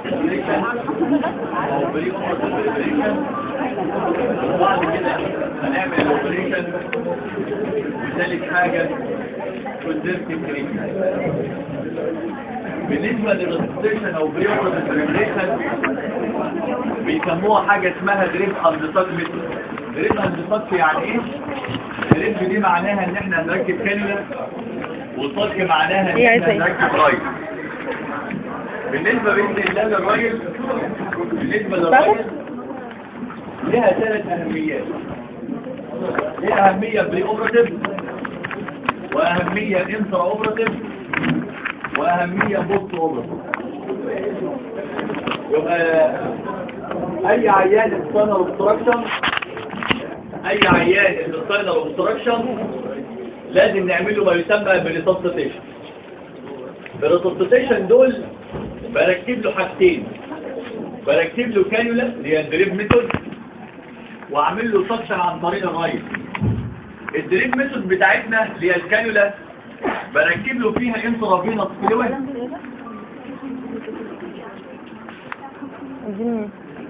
بريبريشن او بري بريبريشن وبعد كده هنعمل الاوبريشن وثالث حاجه كونزرتيف تريتمنت بالنسبه للريستيشن او بري بريبريشن بيسموها حاجه اسمها دريب اند ساك ميثود دريب اند ساك يعني ايه دريب دي معناها ان احنا هنركب كانيولا والصك معناها ان هي احنا عايزة ايه؟ هنركب رايل بالنسبه باذن الله للرايل بالنسبه للرايل لها ثلاث اهميات لها اهميه بري اوبراتيف واهميه انترا اوبراتيف واهميه بوست اوبراتيف يبقى اي عيان انسانر اوبستراكشن اي عيان انسانر اوبستراكشن لازم نعمل له ما يسمى بريسبستيشن الريسبستيشن دول بركب له حاجتين بركب له كانيولا اللي هي الدريب ميثود واعمل له سكشن عن طريق الرايل الدريب ميثود بتاعتنا اللي هي الكانيولا بركب له فيها انترافينوس فلويد اديني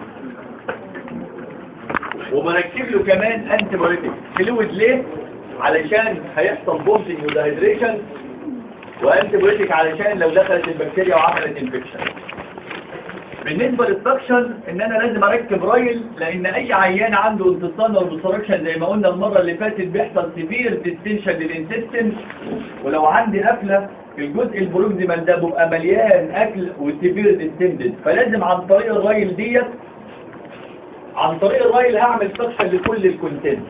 وبركب له كمان انتي بايوتيك فلويد ليه علشان هيحصل بومبنج ودهيدريشن وانتي بايوتيك علشان لو دخلت البكتيريا وعملت انفكشن بالنسبه للسكشن ان انا لازم اركب رايل لان اي عيان عنده انتصال او ديستركشن زي ما قلنا المره اللي فاتت بيحصل سيفير ديستنشن للانتستين ولو عندي قفله الجزء البروكسيمال ده بيبقى مليان اكل وسيفير ديستندد فلازم عن طريق الرايل ديت عن طريق الرايل هعمل سكشن لكل الكونتنت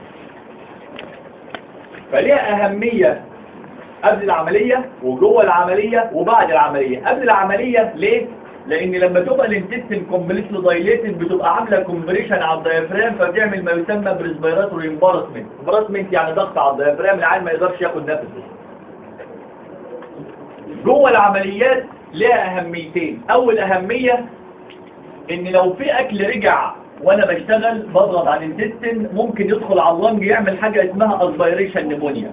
فليها أهمية قبل العملية وجوه العملية وبعد العملية قبل العملية ليه؟ لأن لما تبقى الانتستين كومبليتلي دايليتد بتبقى عاملة كومبريشن على الديافرام فبتعمل ما يسمى بريسبيراتوري امبارسمنت امبارسمنت يعني ضغط على الديافرام العيان ما يقدرش ياخد نفسه جوه العمليات لها أهميتين أول أهمية ان لو في اكل رجع وانا بشتغل بضغط على الانتستين ممكن يدخل على اللنج يعمل حاجة اسمها اسبيريشن نيمونيا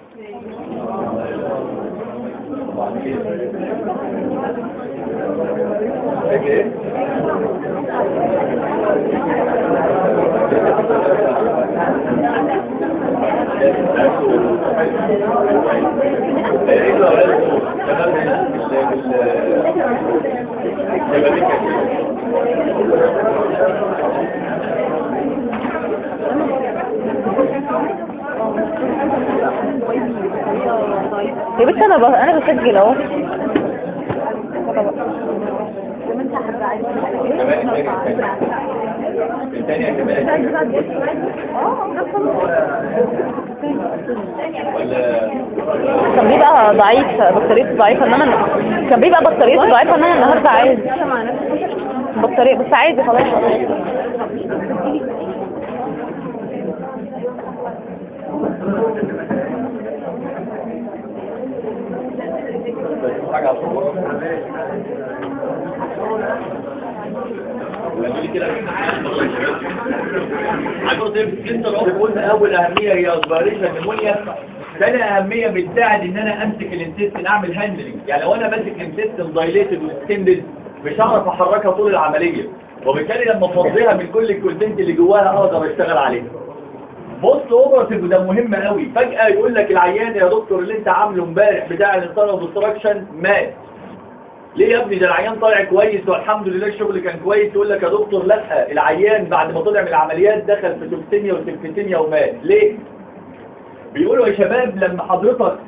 يا بنت انا ب... انا بسجل اهو الثانية كمان ولا كان بيبقى ضعيف بطاريته ضعيفه انما أنا- كان بيبقى بطاريته ضعيفه انما النهارده عادي بطاريه بس عادي خلاص حاجة على الصور قولي كده عجبت انت لو قلنا اول اهمية هي اسبيريشن نيمونيا ثاني اهمية بتساعد ان انا امسك الانتستين اعمل هاندلنج يعني لو انا ماسك الانتستين دايليتد وستندد مش هعرف احركها طول العملية وبالتالي لما افضيها من كل الكونتنت اللي جواها اقدر اشتغل عليها بص اوبراتيف وده مهم قوي فجأة يقول لك العيان يا دكتور اللي انت عامله امبارح بتاع الانسان اوبستراكشن مات ليه يا ابني ده العيان طالع كويس والحمد لله الشغل كان كويس يقول لك يا دكتور لا العيان بعد ما طلع من العمليات دخل في توكسيميا وسيبتيميا ومات ليه بيقولوا يا شباب لما حضرتك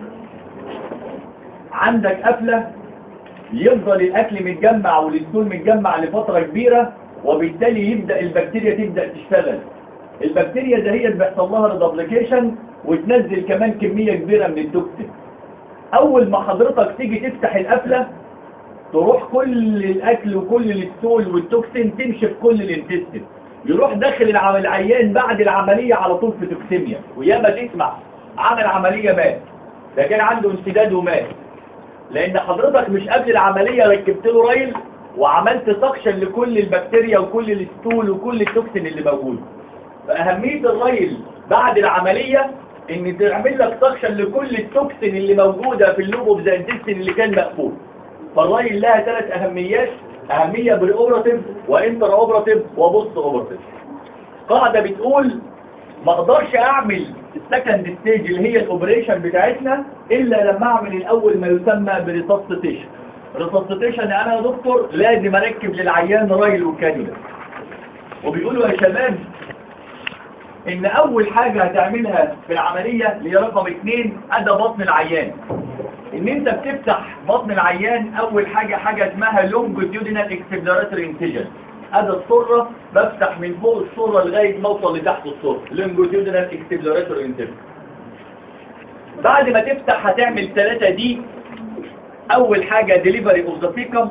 عندك قفلة يفضل الاكل متجمع والستول متجمع لفترة كبيرة وبالتالي يبدأ البكتيريا تبدأ تشتغل البكتيريا ده هي بيحصل لها ريدبليكيشن وتنزل كمان كمية كبيرة من التوكسين اول ما حضرتك تيجي تفتح القفلة تروح كل الاكل وكل الستول والتوكسين تمشي في كل الانتستين يروح داخل الع- العيان بعد العملية على طول في توكسيميا وياما تسمع عمل عملية مات ده كان عنده انسداد ومات لان حضرتك مش قبل العملية ركبت له رايل وعملت سكشن لكل البكتيريا وكل الستول وكل التوكسين اللي موجود فأهمية الرايل بعد العملية ان تعمل لك سكشن لكل التوكسين اللي موجودة في اللوب اوف ذا انتستين اللي كان مقفول فالرايل لها ثلاث اهميات اهمية بري اوبراتيف وانتر اوبراتيف وبوست اوبراتيف قاعدة بتقول ما اقدرش اعمل السكند ستيج اللي هي الاوبريشن بتاعتنا الا لما اعمل الاول ما يسمى بريسبستيشن ريسبستيشن انا يا دكتور لازم اركب للعيان رايل وكانيولا وبيقولوا يا شباب ان اول حاجة هتعملها في العملية اللي هي رقم اتنين ادى بطن العيان ان انت بتفتح بطن العيان اول حاجة حاجة اسمها لونجيتيودينال اكسبلوراتوري انتيجن ادى السرة بفتح من فوق السرة لغاية ما اوصل لتحت السرة لونجيتيودينال اكسبلوراتوري انتيجن بعد ما تفتح هتعمل ثلاثة دي اول حاجة ديليفري اوف ذا فيكم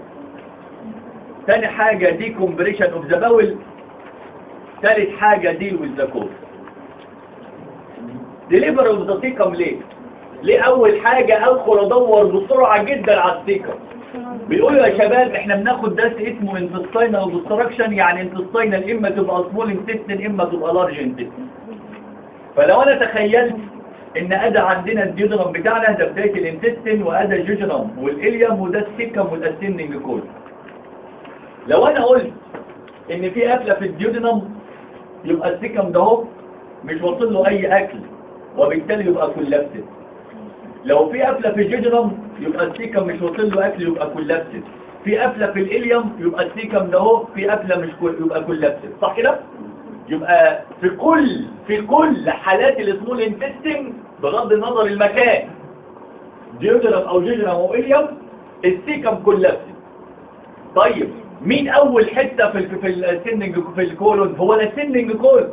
ثاني حاجة دي كومبريشن اوف ذا باول ثالث حاجة ديل وذ ذا كود ديليفري اوف ذا فيكم ليه ليه اول حاجة ادخل ادور بسرعة جدا على السيكم بيقولوا يا شباب احنا بناخد درس اسمه انتستينال اوبستراكشن يعني انتستينال اما تبقى سمول انتستين اما تبقى لارج انتستين فلو انا تخيلت ان ادى عندنا الديودرم بتاعنا ده بداية الانتستين وادى الجوجرم والاليوم وده السيكم والاسندنج كول لو انا قلت ان في قفلة في الديودرم يبقى السيكم ده هو مش واصل له اي اكل وبالتالي يبقى كولابسد لو في قفلة في الجدرم يبقى السيكم مش واصل له اكل يبقى كولابسد في قفلة في الاليوم يبقى السيكم ده هو في قفلة مش كل يبقى كولابسد صح كده يبقى في كل في كل حالات السمول انتستين بغض النظر المكان ديودرم او جدرم او اليوم السيكم كولابسد طيب مين اول حتة في في السندنج في الكولون هو السندنج كولون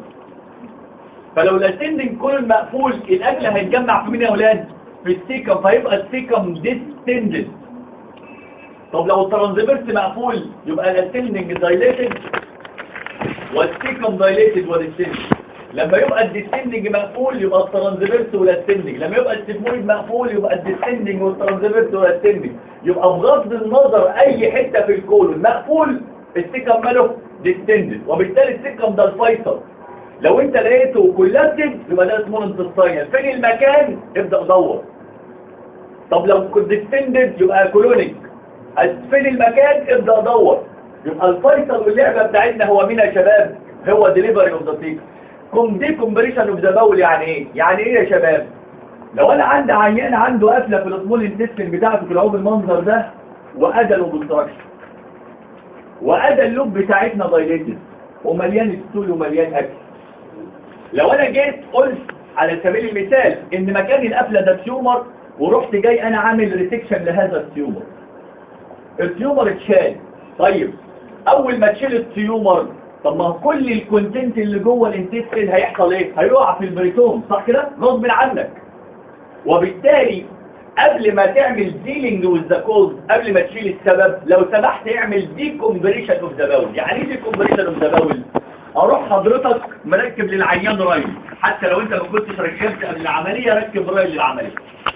فلو الاسندنج كولون مقفول الاكل هيتجمع في مين يا اولاد في السيكم فيبقى السيكم ديستندد طب لو الترانزفيرس مقفول يبقى الاسندنج دايليتد والسيكم دايليتد والاسندنج لما يبقى الديسندنج مقفول يبقى الترانزفيرس والاسندنج لما يبقى السيجمويد مقفول يبقى الديسندنج والترانزفيرس والاسندنج يبقى بغض النظر اي حتة في الكولون مقفول السيكم ماله ديستندد وبالتالي السيكم ده الفيصل لو انت لقيته كولابتد يبقى ده اسمه انتصايل فين المكان ابدأ دور طب لو كنت ديستندد يبقى كولونيك فين المكان ابدأ دور يبقى الفيصل واللعبة بتاعتنا هو مين يا شباب هو ديليفري اوف ذا سيكم كوم دي كومبريشن اوف ذا باول يعني ايه يعني ايه يا شباب لو انا عندي عيان عنده قفله في السمول انتستين بتاعته في العوب المنظر ده وادى الاوبستراكشن وادى اللوب بتاعتنا دايليتد ومليان ستول ومليان اكل لو انا جيت قلت على سبيل المثال ان مكان القفله ده تيومر ورحت جاي انا عامل ريسكشن لهذا التيومر التيومر اتشال طيب اول ما تشيل التيومر طب ما كل الكونتنت اللي جوه الانتستين هيحصل ايه هيقع في البريتوم صح كده غصب عنك وبالتالي قبل ما تعمل ديلينج وذ ذا كوز قبل ما تشيل السبب لو سمحت اعمل دي كومبريشن اوف ذا باول يعني ايه دي كومبريشن اوف ذا باول اروح حضرتك مركب للعيان رايل حتى لو انت ما كنتش ركبت قبل العمليه ركب رايل للعمليه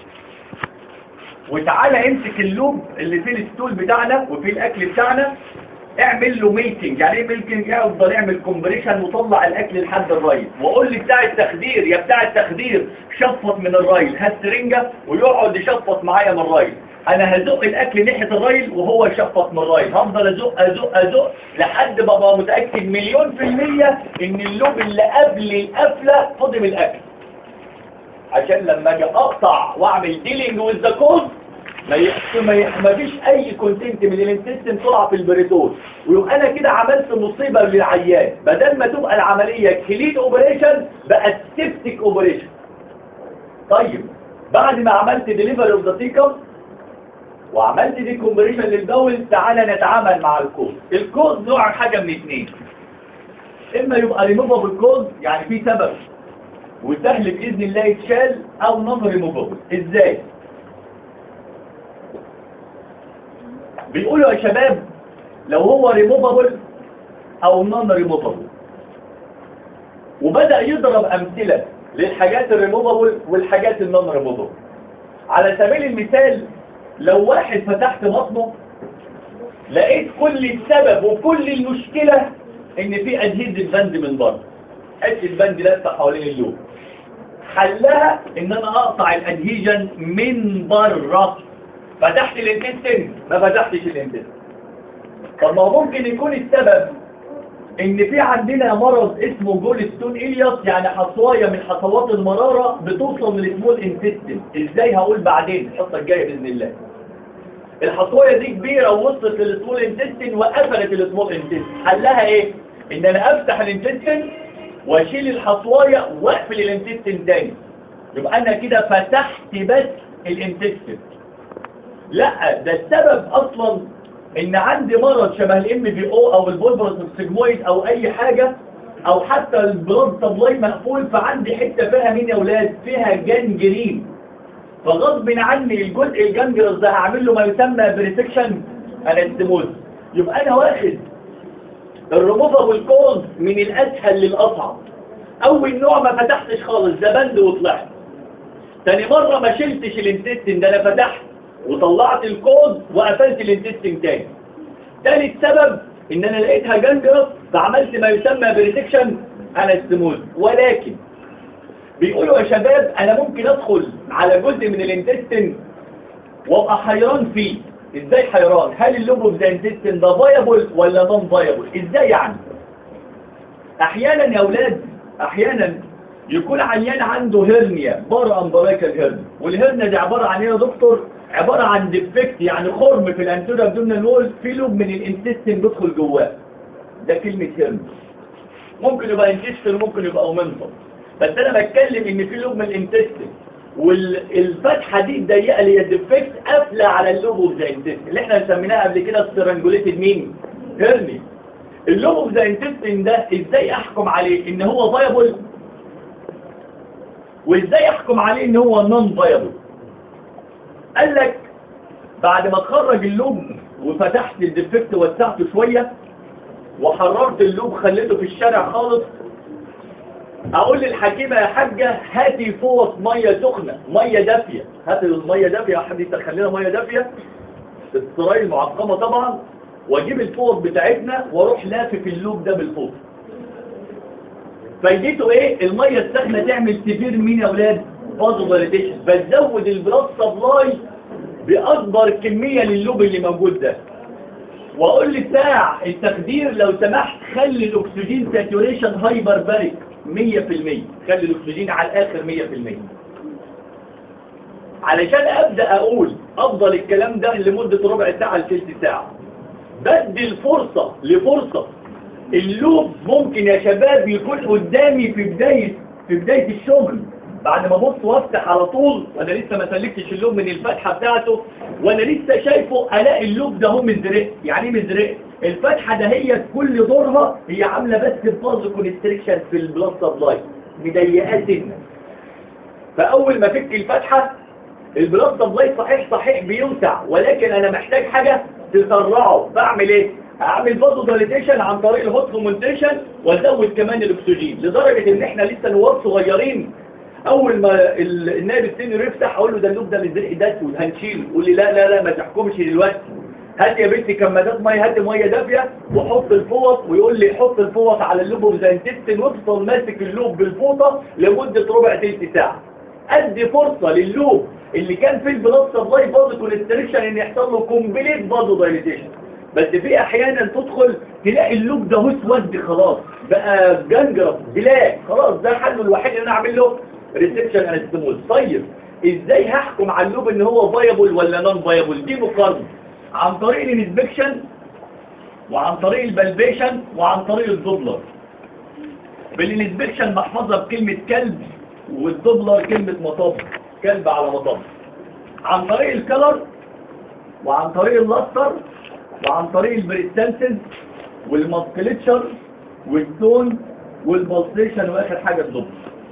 وتعالى امسك اللوب اللي فيه الستول بتاعنا وفيه الاكل بتاعنا اعمل له ميتنج يعني ايه ميتنج افضل اعمل كومبريشن وطلع الاكل لحد الرايل واقول لي بتاع التخدير يا بتاع التخدير شفط من الرايل هات سرنجه ويقعد يشفط معايا من الرايل انا هزق الاكل ناحيه الرايل وهو يشفط من الرايل هفضل ازق ازق ازق لحد ما ابقى متاكد مليون في الميه ان اللوب اللي قبل القفله فضم الاكل عشان لما اجي اقطع واعمل ديلينج وذ ذا كوز ما يحس ما يح- ما فيش اي كونتنت من الانتستين طلع في البريتون ويبقى انا كده عملت مصيبه للعيان بدل ما تبقى العمليه كلين اوبريشن بقت سيبتيك اوبريشن طيب بعد ما عملت ديليفري اوف ذا تيكم وعملت دي كومبريشن للبول تعالى نتعامل مع الكود الكود نوع حاجه من اتنين اما يبقى ريموفابل كود يعني في سبب وسهل باذن الله يتشال او نون ريموفابل ازاي بيقولوا يا شباب لو هو ريموفابل او نون ريموفابل وبدأ يضرب امثلة للحاجات الريموفابل والحاجات النون ريموفابل على سبيل المثال لو واحد فتحت بطنه لقيت كل السبب وكل المشكلة ان في ادهيز بند من بره حته البند لسه حوالين اللوب حلها ان انا اقطع الادهيجن من بره فتحت الانتستين ما فتحتش الانتستين طب ما هو ممكن يكون السبب ان في عندنا مرض اسمه جولستون إلياس يعني حصواية من حصوات المرارة بتوصل للسمول انتستين ازاي هقول بعدين الحصة الجاية بإذن الله الحصواية دي كبيرة ووصلت للسمول انتستين وقفلت السمول انتستين حلها ايه ان انا افتح الانتستين واشيل الحصواية واقفل الانتستين تاني يبقى انا كده فتحت بس الانتستين لا ده السبب اصلا ان عندي مرض شبه الام بي او او البولبرس سيجمويد او اي حاجة او حتى البلاد سبلاي مقفول فعندي حتة فيها مين يا اولاد فيها جنجرين فغصب عني الجزء الجنجرس ده هعمل له ما يسمى بريسكشن انستموز يبقى انا واخد الريموفابل كوز من الاسهل للاصعب اول نوع ما فتحتش خالص ده بند وطلعت تاني مرة ما شلتش الانتستين ده انا فتحت وطلعت الكود وقفلت الانتستين تاني تالت سبب ان انا لقيتها جنجرس فعملت ما يسمى بريسكشن انستموز ولكن بيقولوا يا شباب انا ممكن ادخل على جزء من الانتستين وابقى حيران فيه ازاي حيران هل اللوب اوف ذا انتستين ده فايبل ولا نون فايبل ازاي يعني احيانا يا اولاد احيانا يكون عيان عنده هرنيا بره امبرايكال هرنيا والهرنيا دي عباره عن ايه يا دكتور عباره عن ديفكت يعني خرم في الانتورا بدون الوول في لوب من الانتستين بيدخل جواه ده كلمه هرنيا ممكن يبقى انتستين ممكن يبقى اومنتم بس انا بتكلم ان في لوب من الانتستين والفتحه دي الضيقه اللي هي الديفكت قافله على اللوب اوف ذا انتستين اللي احنا سميناها قبل كده سترانجوليتد مين هرني اللوب اوف ذا انتستين ده ازاي احكم عليه ان هو فايبل وازاي احكم عليه ان هو نون فايبل قال لك بعد ما تخرج اللوب وفتحت الديفكت وسعته شويه وحررت اللوب خليته في الشارع خالص اقول للحكيمة يا حاجة هاتي فوط مية سخنة مية دافية هاتي المية دافية حد يدخل لنا مية دافية السراي المعقمة طبعا واجيب الفوط بتاعتنا واروح لافف اللوب ده بالفوط فايدته ايه المية السخنة تعمل سيفير مين يا اولاد فازو دايليتيشن بتزود البلاد سبلاي باكبر كمية لللوب اللي موجود ده واقول لساع التخدير لو سمحت خلي الاكسجين ساتوريشن هايبر باريك 100% خلي الاكسجين على الاخر 100% علشان ابدا اقول افضل الكلام ده لمده ربع ساعه لثلث ساعه بدي الفرصه لفرصه اللوب ممكن يا شباب يكون قدامي في بدايه في بدايه الشغل بعد ما ابص وافتح على طول وانا لسه ما سلكتش اللوب من الفتحه بتاعته وانا لسه شايفه الاقي اللوب ده هو مزرق يعني ايه مزرق الفتحة ده هي كل دورها هي عاملة بس بفاز كونستريكشن في البلاد سبلاي مضيقات سنة فأول ما فك الفتحة البلاد سبلاي صحيح صحيح بيوسع ولكن أنا محتاج حاجة تسرعه بعمل إيه؟ أعمل فازو داليتيشن عن طريق الهوت كومنتيشن وأزود كمان الأكسجين لدرجة إن إحنا لسه نواب صغيرين أول ما النائب السينيور يفتح أقول له ده اللوب ده مزرق ده اسود هنشيله يقول لي لا لا لا ما تحكمش دلوقتي هات يا بنتي كمادات ميه هات ميه دافيه وحط الفوط ويقول لي حط الفوط على اللوب اوف ذا انتستين وافضل ماسك اللوب بالفوطه لمده ربع تلت ساعه ادي فرصه للوب اللي كان في البلاد سبلاي فاز كونستريكشن ان يحصل له كومبليت فازو دايليتيشن بس في احيانا تدخل تلاقي اللوب ده اسود خلاص بقى جنجرف بلاك خلاص ده حله الوحيد ان انا اعمل له ريسبشن انستموز طيب ازاي هحكم على اللوب ان هو فايبل ولا نون فايبل دي مقارنه عن طريق الانسبكشن وعن طريق البلبيشن وعن طريق الدوبلر بالانسبكشن بحفظها بكلمة كلب والدوبلر كلمة مطب كلب على مطب عن طريق الكلر وعن طريق اللاستر وعن طريق البريستانسز والماسكليتشر والتون والبلسيشن واخر حاجة الدوبلر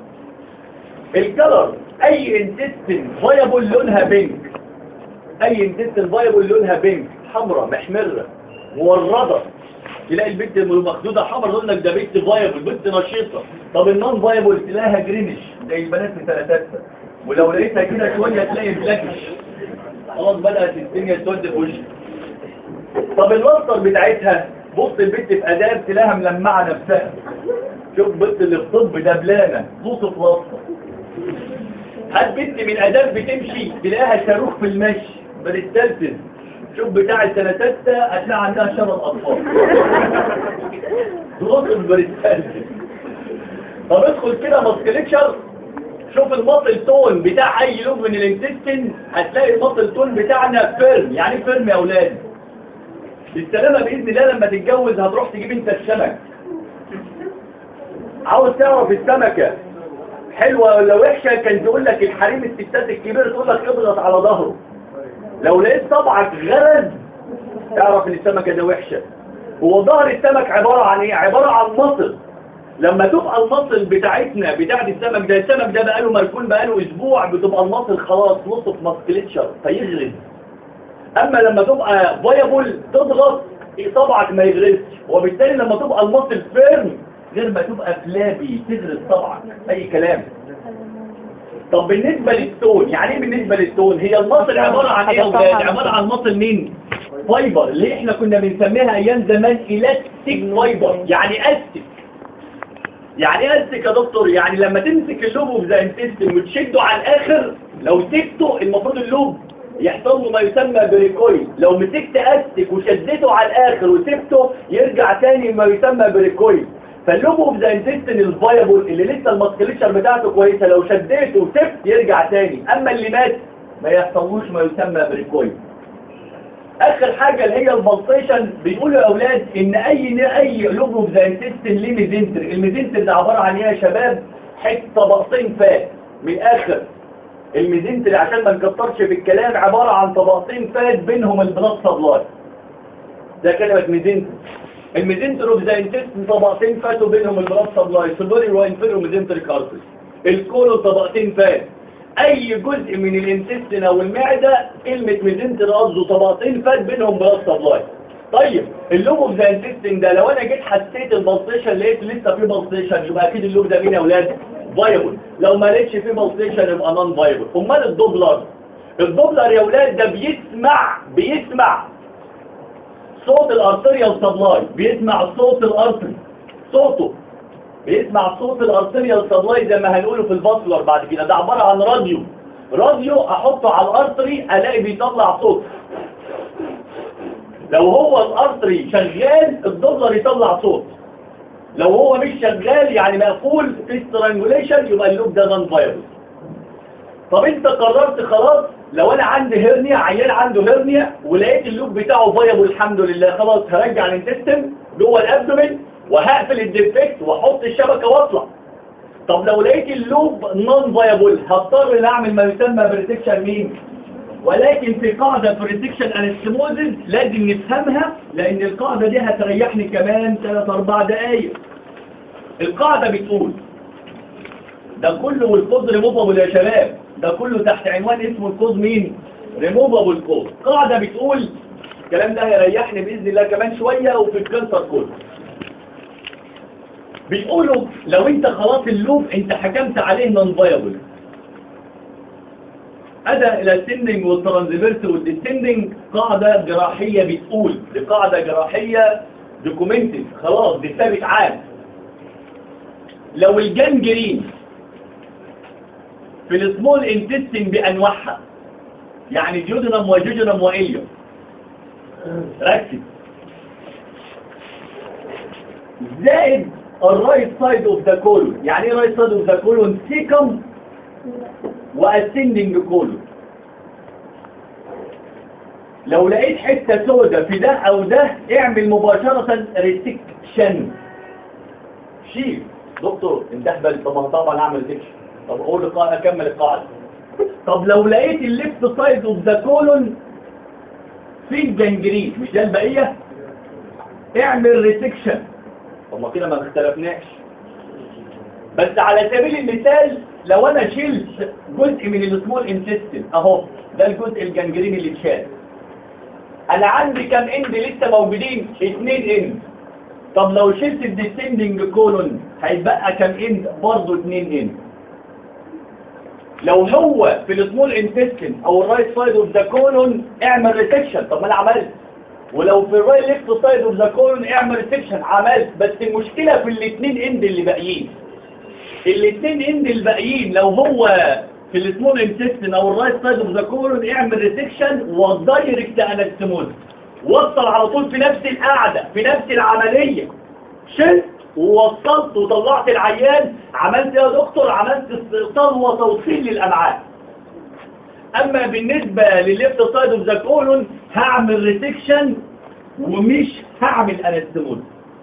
الكلر اي انتستن فايبل لونها بينك اي انتستن فايبل لونها بينك حمراء محمرة موردة تلاقي البنت المخدودة حمراء تقول لك ده بنت فايبل بنت نشيطة طب النون فايبل تلاقيها جرينش زي البنات في ثلاثاتها ولو لقيتها كده شوية تلاقي بلاكش خلاص بدأت الدنيا تود في وشها طب الوسطر بتاعتها بص البنت في اداب تلاقيها ملمعة نفسها شوف بنت اللي في طب دبلانة توصف وسطر هات بنت من اداب بتمشي تلاقيها صاروخ في المشي بتستلزم شوف بتاع السنة ستة هتلاقي عندها شرط أطفال ضغط البريستال طب ادخل كده ماسكليتشر شوف المطل تون بتاع اي لوب من الانتستين هتلاقي المطل تون بتاعنا فيرم يعني فيرم يا اولاد بالسلامة بإذن الله لما تتجوز هتروح تجيب انت السمك عاوز تعرف السمكة حلوة ولا وحشة كان تقول لك الحريم الستات الكبير تقول لك اضغط على ظهره لو لقيت طبعك غرز تعرف ان السمكة ده وحشة هو ظهر السمك عبارة عن ايه عبارة عن مصل لما تبقى المصل بتاعتنا بتاعت السمك ده السمك ده بقاله مركون بقاله اسبوع بتبقى المصل خلاص نصف ماسكليتشر فيغرز اما لما تبقى فايبل تضغط طبعك ما يغرزش وبالتالي لما تبقى المصل فيرم غير ما تبقى فلابي تغرز طبعك اي كلام طب بالنسبة للتون يعني ايه بالنسبة للتون هي المصل عبارة عن ايه يا اولاد عبارة عن مصل مين فايبر اللي احنا كنا بنسميها ايام زمان الاستيك فايبر يعني استيك يعني ايه استيك يا دكتور يعني لما تمسك اللوب اوف ذا انتستين وتشده على الاخر لو سبته المفروض اللوب يحصل له ما يسمى بريكويل لو مسكت استك وشدته على الاخر وسبته يرجع تاني ما يسمى بريكويل فاللوب اوف ذا انتستين الفايبل اللي لسه الماسكليتشر بتاعته كويسه لو شديته وسبت يرجع تاني اما اللي مات ما يحصلوش ما يسمى بريكويل اخر حاجة اللي هي البلطيشن بيقولوا يا اولاد ان اي اي لوب اوف ذا انتستين ليه ميزنتر الميزنتر ده عبارة عن ايه يا شباب حته طبقتين فات من الاخر الميزنتر عشان ما نكترش في الكلام عبارة عن طبقتين فات بينهم البلاد سبلاي ده كلمة ميزنتر الميزنتر اوف ذا انتستين طبقتين فات وبينهم البلاد سبلاي سودوري وانفيرو ميزنتر كارتس الكولون طبقتين فات اي جزء من الانتستين او المعدة كلمة ميزنتر قصده طبقتين فات بينهم بلاد سبلاي طيب اللوب اوف ذا انتستين ده لو انا جيت حسيت البلطيشن لقيت لسه في بلطيشن يبقى اكيد اللوب ده مين يا اولاد فايبل لو ما لقيتش فيه بلطيشن يبقى نون فايبل امال الدوبلر الدوبلر يا اولاد ده بيسمع بيسمع صوت الارتريال سبلاي بيسمع صوت الارتري صوته بيسمع صوت الارتريال سبلاي زي ما هنقوله في الباسلر بعد كده ده عبارة عن راديو راديو احطه على الارتري الاقي بيطلع صوت لو هو الارتري شغال الدوبلر يطلع صوت لو هو مش شغال يعني مقفول في سترانجوليشن يبقى اللوب ده نون فايبل طب انت قررت خلاص لو انا عندي هرنيا عيان عنده هرنيا ولقيت اللوب بتاعه فايبل الحمد لله خلاص هرجع الانتستم جوه الابدومين وهقفل الديفكت واحط الشبكه واطلع طب لو لقيت اللوب نون فايبل هضطر ان اعمل ما يسمى بريتكشن مين ولكن في قاعدة بريتكشن انستموزز لازم نفهمها لان القاعدة دي هتريحني كمان 3-4 دقايق القاعدة بتقول ده كله والكود ريموفابل يا شباب ده كله تحت عنوان اسمه الكود مين ريموفابل كود قاعدة بتقول الكلام ده هيريحني بإذن الله كمان شوية وفي الكانسر كله بيقولوا لو انت خلاص اللوب انت حكمت عليه نون فايبل أدى إلى السندنج والترانزفيرس والديسندنج قاعدة جراحية بتقول دي قاعدة جراحية دوكومنتد خلاص دي ثابت عام لو الجنجرين في السمول انتستين بأنواعها يعني ديودنم وجوجنم وإليوم ركز زائد الرايت سايد اوف ذا كولون يعني ايه رايت سايد اوف ذا كولون سيكم واسندنج كولون لو لقيت حتة سودة في ده او ده اعمل مباشرة ريسكشن شيل دكتور انت اهبل طب طبعا اعمل ريسكشن طب اقول القاعدة اكمل القاعدة طب لو لقيت الليفت سايد اوف ذا كولون في الجنجرين مش ده البقية اعمل ريسكشن طب ما كده ما اختلفناش بس على سبيل المثال لو انا شلت جزء من السمول انتستين اهو ده الجزء الجنجرين اللي اتشال انا عندي كام اند لسه موجودين اتنين اند طب لو شلت الديسندنج كولون هيبقى كام اند برضه اتنين اند لو هو في السمول انتستين او الرايت سايد اوف ذا كولون اعمل ريسكشن طب ما انا عملت ولو في الرايت ليفت سايد اوف ذا كولون اعمل ريسكشن عملت بس المشكله في الاثنين اند اللي باقيين الاثنين اند الباقيين لو هو في السمول انتستين او الرايت سايد اوف ذا كولون اعمل ريسكشن ودايركت انستموز وصل على طول في نفس القعده في نفس العمليه شلت ووصلت وطلعت العيان عملت يا دكتور عملت استئصال وتوصيل للامعاء اما بالنسبه للليفت سايد اوف ذا كولون هعمل ريسكشن ومش هعمل انستموز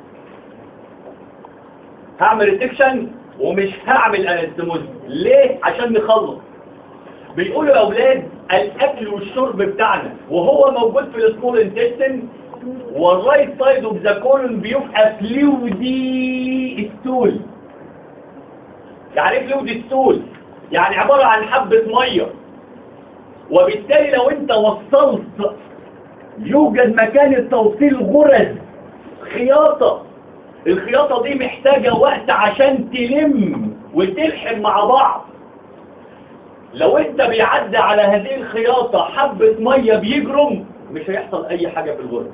هعمل ريسكشن ومش هعمل انستموز ليه عشان نخلص بيقولوا يا اولاد الاكل والشرب بتاعنا وهو موجود في السمول انتستين والرايت سايد اوف ذا كولون بيبقى فلويدي ستول يعني ايه فلويدي ستول يعني عباره عن حبه ميه وبالتالي لو انت وصلت يوجد مكان التوصيل غرز خياطه الخياطة دي محتاجة وقت عشان تلم وتلحم مع بعض لو انت بيعدي على هذه الخياطة حبة مية بيجرم مش هيحصل اي حاجة في الغرب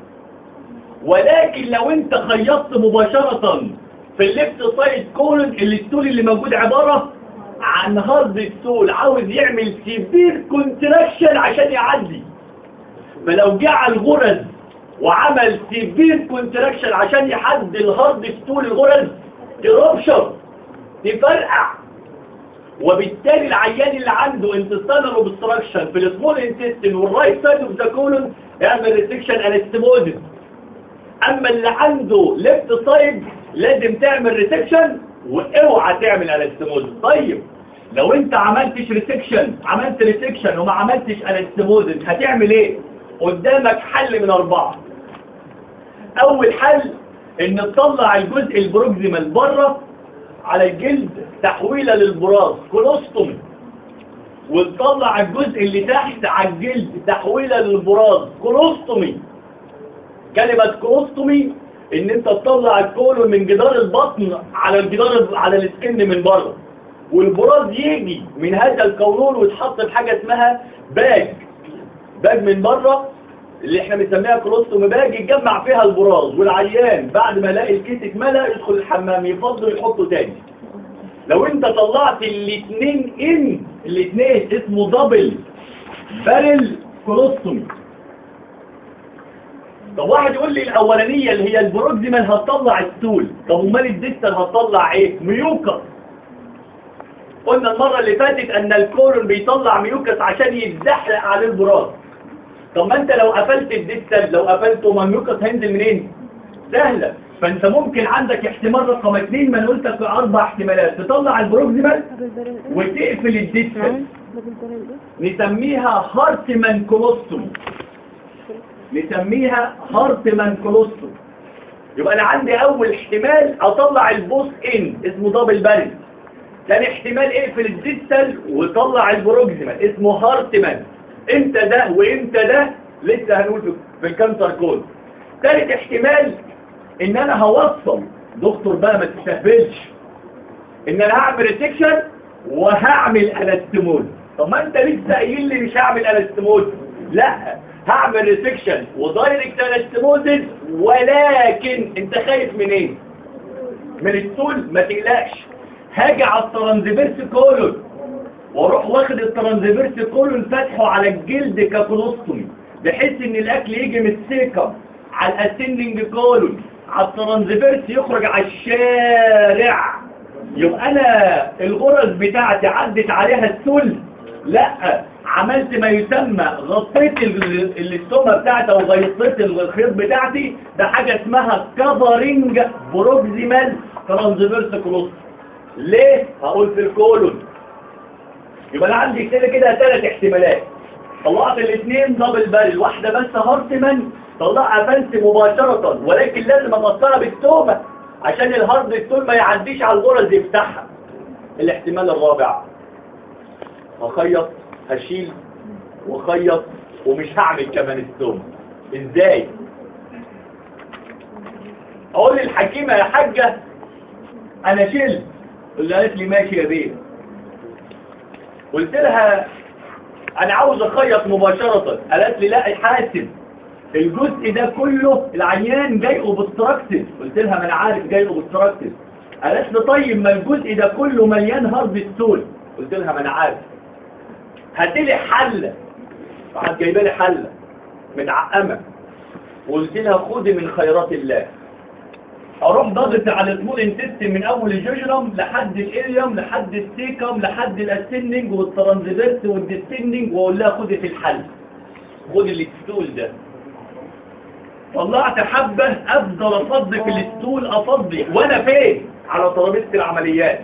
ولكن لو انت خيطت مباشرة في الليفت سايد كولون اللي الستول اللي موجود عبارة عن هارد ستول عاوز يعمل سيفير كونتراكشن عشان يعدي فلو جه على الغرز وعمل سيفير كونتراكشن عشان يحد الهارد ستول الغرز تربشر تفرقع وبالتالي العيان اللي عنده انتصال اوبستراكشن في السمول انتستين والرايت سايد اوف ذا كولون يعمل ريسكشن انستموزيس اما اللي عنده ليفت سايد لازم تعمل ريسكشن واوعى تعمل انستموزيس طيب لو انت عملتش ريسكشن عملت ريسكشن وما عملتش انستموزيس هتعمل ايه قدامك حل من اربعه اول حل ان تطلع الجزء البروكسيمال بره على الجلد تحويلا للبراز كولوستومي وتطلع الجزء اللي تحت على الجلد تحويلا للبراز كولوستومي كلمة كولوستومي ان انت تطلع الكولون من جدار البطن على الجدار على السكن من بره والبراز يجي من هذا الكولون ويتحط في حاجة اسمها باج باج من بره اللي احنا بنسميها كولوستوم باج يتجمع فيها البراز والعيان بعد ما يلاقي الكيس اتملى يدخل الحمام يفضل يحطه تاني لو انت طلعت الاثنين ان الاثنين اسمه دبل بارل كولوستومي طب واحد يقول لي الاولانيه اللي هي البروكسيمال هتطلع الستول طب امال الديستال هتطلع ايه ميوكس قلنا المره اللي فاتت ان الكولون بيطلع ميوكس عشان يتزحلق على البراز طب ما انت لو قفلت الديستال لو قفلته ما الميوكس هينزل منين سهله فانت ممكن عندك احتمال رقم اثنين ما انا قلت لك اربع احتمالات تطلع البروكسيمال وتقفل الديستال نسميها هارتمان كولوستوم نسميها هارتمان كولوستوم يبقى انا عندي اول احتمال اطلع البوس ان اسمه دبل بارد ثاني احتمال اقفل الديستال وطلع البروكسيمال اسمه هارتمان امتى ده وامتى ده لسه هنقول في- في الكانسر كود ثالث احتمال ان انا هوصل دكتور بقى ما تستهبلش ان انا هعمل ريسكشن وهعمل انستمول طب ما انت لسه قايل لي مش هعمل انستمول لا هعمل ريسكشن ودايركت انستموزز ولكن انت خايف من ايه من السول ما تقلقش هاجي على الترانزفيرس كولون واروح واخد الترانزفيرس كولون فاتحه على الجلد ككولوستومي بحيث ان الاكل يجي من السيكم على الاسندنج كولون على الترانزفيرس يخرج على الشارع يبقى انا الغرز بتاعتي عدت عليها السل لا عملت ما يسمى غطيت ال- الاستومه بتاعتي او غطيت الخيط بتاعتي ده حاجه اسمها كفرنج بروكسيمال ترانزفيرس كولوس ليه هقول في الكولون يبقى انا عندي كده كده ثلاث احتمالات طلعت الاثنين دبل بارل واحده بس هارتمان طلعها فانس مباشره ولكن لازم اغطيها بالتومه عشان الهارد التول ما يعديش على الغرز يفتحها الاحتمال الرابع هخيط هشيل وخيط ومش هعمل كمان التومه ازاي اقول للحكيمه يا حاجه انا شلت اللي قالت لي ماشي يا بيه قلت لها انا عاوز اخيط مباشرة قالت لي لا حاسب الجزء ده كله العيان جاي اوبستراكتد قلت لها ما انا عارف جاي اوبستراكتد قالت لي طيب ما الجزء ده كله مليان هارد ستول قلت لها ما انا عارف هات لي حله راحت جايبه لي حله متعقمه وقلت لها خدي من خيرات الله اروح ضاغط على السمول انتستين من اول الجوجرم لحد الاليوم لحد السيكم لحد الاسندنج والترانزفيرس والديسندنج واقول لها خدي في الحل خدي الستول ده طلعت حبة افضل افضي في الستول افضي وانا فين على ترابيزه العمليات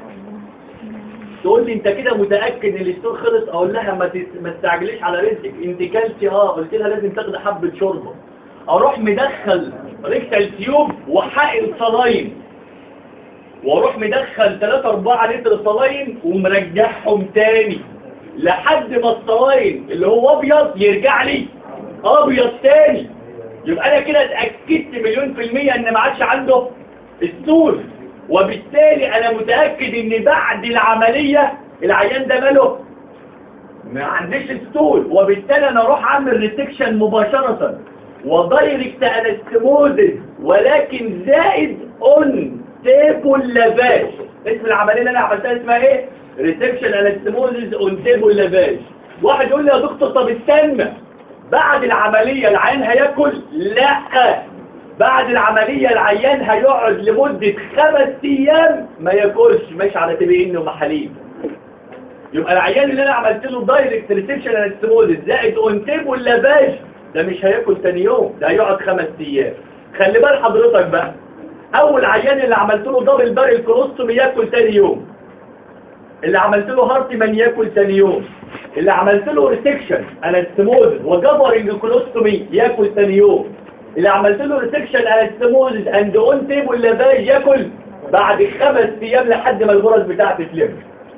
تقول لي انت كده متاكد ان الستول خلص اقول لها ما تس- ما تستعجليش على رزقك انت كلتي اه قلت لها لازم تاخدي حبه شوربه اروح مدخل ريكتال تيوب وحقن صلاين واروح مدخل 3 4 لتر صلاين ومرجعهم تاني لحد ما الصلاين اللي هو ابيض يرجع لي ابيض تاني يبقى انا كده اتاكدت مليون في المية ان ما عادش عنده السول وبالتالي انا متاكد ان بعد العمليه العيان ده ماله ما عنديش السول وبالتالي انا اروح اعمل ريسكشن مباشره ودايركت انستموزز ولكن زائد اون تيبل لافاج اسم العمليه اللي انا عملتها اسمها ايه ريسكشن انستموزز اون تيبل لافاج واحد يقول لي يا دكتور طب استنى بعد العمليه العيان هياكل لا بعد العملية العيان هيقعد لمدة خمس ايام ما ياكلش ماشي على تبين ومحاليل يبقى العيان اللي انا عملت له دايركت ريسبشن انستموزيس زائد اونتيب واللافاج ده مش هياكل تاني يوم ده هيقعد خمس ايام خلي بال حضرتك بقى اول عيان اللي عملت له دبل بارل كولوستومي ياكل تاني يوم اللي عملت له هارتمان ياكل تاني يوم اللي عملت له ريسكشن انستموزيس وجبرنج كولوستومي ياكل تاني يوم اللي عملت له ريسكشن انستموزيس اند اون تيب واللافاج ياكل بعد خمس ايام لحد ما الغرز بتاعته تلم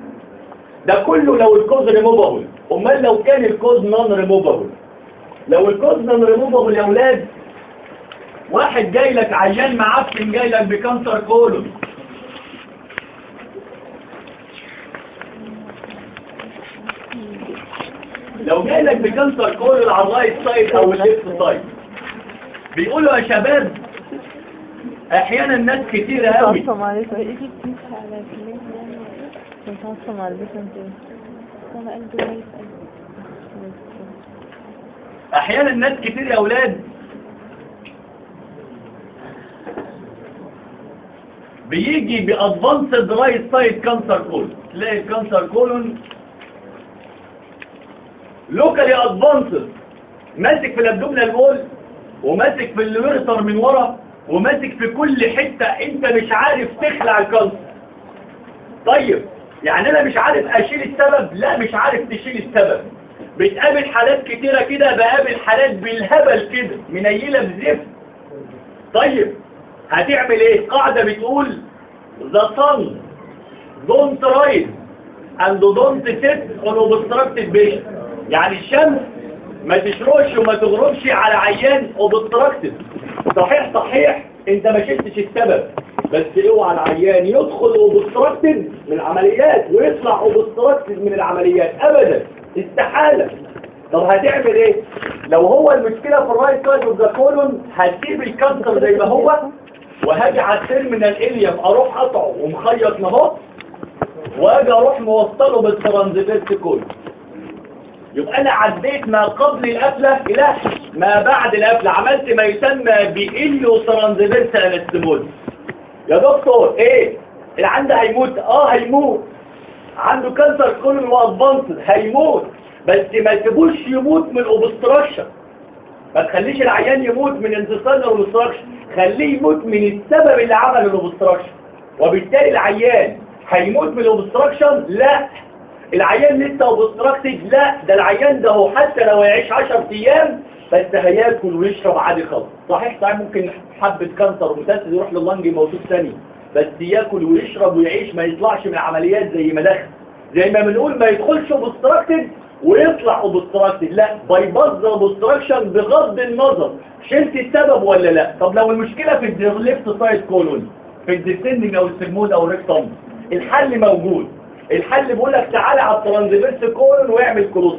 ده كله لو الكوز ريموفابل امال لو كان الكوز نون ريموفابل لو الكوز نون ريموفابل يا اولاد واحد جاي لك عيان معفن جاي لك بكانسر كولون لو جاي لك بكانسر كولون على الرايت سايد او الليفت سايد بيقولوا يا شباب احيانا ناس كتير قوي متعصم عليك ايه متعصم على البيت انت انا قلبي ميت احيانا ناس كتير يا اولاد بيجي بادفانسد رايت سايد كانسر كولون تلاقي الكانسر كولون لوكالي ادفانسد ماسك في الابدومينال وول وماسك في الورثر من ورا وماسك في كل حتة انت مش عارف تخلع الكانسر طيب يعني انا مش عارف اشيل السبب لا مش عارف تشيل السبب بتقابل حالات كتيرة كده بقابل حالات بالهبل كده منيلة بزفت طيب هتعمل ايه قاعدة بتقول the sun don't rise and don't set on obstructed patient يعني الشمس ما تشرقش وما تغربش على عيان اوبستراكتد صحيح صحيح انت ما شلتش السبب بس اوعى العيان يدخل اوبستراكتد من العمليات ويطلع اوبستراكتد من العمليات ابدا استحالة طب هتعمل ايه لو هو المشكلة في الرايت سايد اوف ذا كولون هتسيب الكانسر زي ما هو وهاجي على التيرمينال اليم اروح قطعه ومخيط نهار واجي اروح موصله بالترانزفيرس كولون يبقى انا عديت ما قبل القفلة الى ما بعد القفلة عملت ما يسمى بإليو ترانزفيرس انستموز يا دكتور ايه العيان ده هيموت اه هيموت عنده كانسر كولون وادفانسد هيموت بس ما تسيبوش يموت من الاوبستراكشن ما تخليش العيان يموت من انتصال الاوبستراكشن خليه يموت من السبب اللي عمل الاوبستراكشن وبالتالي العيان هيموت من الاوبستراكشن لا العيان لسه اوبستراكتد لا ده العيان ده هو حتى لو يعيش 10 ايام بس هياكل ويشرب عادي خالص صحيح صحيح ممكن حبة كانسر متسد يروح لللنج موجود ثاني بس ياكل ويشرب ويعيش ما يطلعش من عمليات زي ما دخل زي ما بنقول ما يدخلش اوبستراكتد ويطلع اوبستراكتد لا بايباز اوبستراكشن بغض النظر شلت السبب ولا لا طب لو المشكلة في الليفت سايد كولون في الديسندنج او السجمود او الريكتوم الحل موجود الحل بيقول لك تعالى على الترانزفيرس كولون واعمل كروس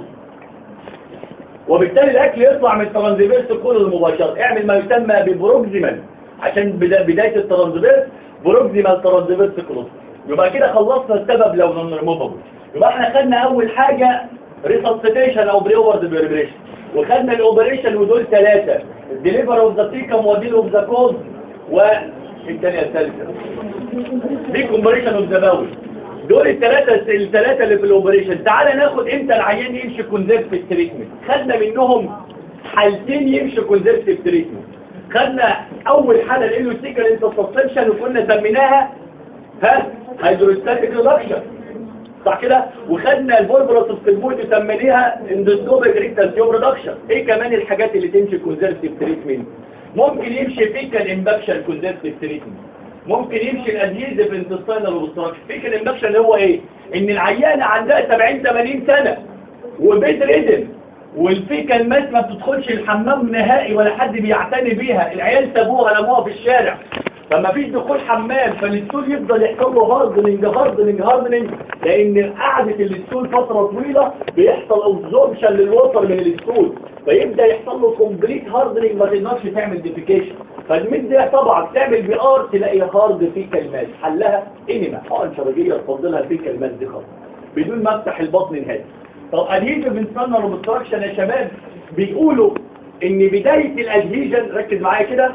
وبالتالي الاكل يطلع من الترانزفيرس كولون مباشره اعمل ما يسمى ببروكسيمال عشان بدا بدايه الترانزفيرس بروكسيمال ترانزفيرس كروس يبقى كده خلصنا السبب لو نون ريموفابل يبقى احنا خدنا اول حاجه ريسبستيشن او بري اوفر بريبريشن وخدنا الاوبريشن ودول ثلاثه الدليفر اوف ذا تيكم وديل اوف ذا كوز والثانيه الثالثه دي كومبريشن اوف ذا باول دول الثلاثه الثلاثه اللي في الاوبريشن تعال ناخد امتى العيان يمشي كونزرفتيف تريتمنت خدنا منهم حالتين يمشي كونزرفتيف تريتمنت خدنا اول حاله الانوتيكال انترسبشن وكنا سميناها ها هيدروستاتيك ريدكشن صح كده وخدنا الفولبروس السلبوت سميناها اندوسكوبيك ريكتال تيوب ريدكشن ايه كمان الحاجات اللي تمشي كونزرفتيف تريتمنت ممكن يمشي فيكال امباكشن كونزرفتيف تريتمنت ممكن يمشي الادهيزيف انتستينال اوبستراكشن فيكال امباكشن هو ايه ان العيانه عندها 70 80 سنه وبيت ريدن والفيكال ماس ما بتدخلش الحمام نهائي ولا حد بيعتني بيها العيال سابوها رموها في الشارع فما فيش دخول حمام فالستول يفضل يحصل له هاردنج هاردنج هاردنج لان قعدة الستول فترة طويلة بيحصل اوبزوربشن للوتر من الستول فيبدأ يحصل له كومبليت هاردنج ما تقدرش تعمل ديفيكيشن فالميد ده طبعا تعمل بي ار تلاقي هارد في كلمات حلها انما حقن شرجية تفضلها في كلمات دي خالص بدون ما افتح البطن نهائي طب ادهيجن بنسمى وبستراكشن يا شباب بيقولوا ان بداية الادهيجن ركز معايا كده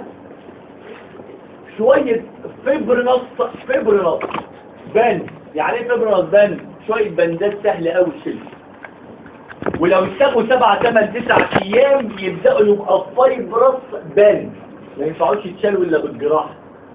شوية فبرنص فبرنص بند يعني ايه فبرنص بند شوية بندات سهلة قوي الشيل ولو استغوا سبعة ثمان تسع ايام يبدأوا يبقى فايبرس بند ما ينفعوش يتشالوا الا بالجراحة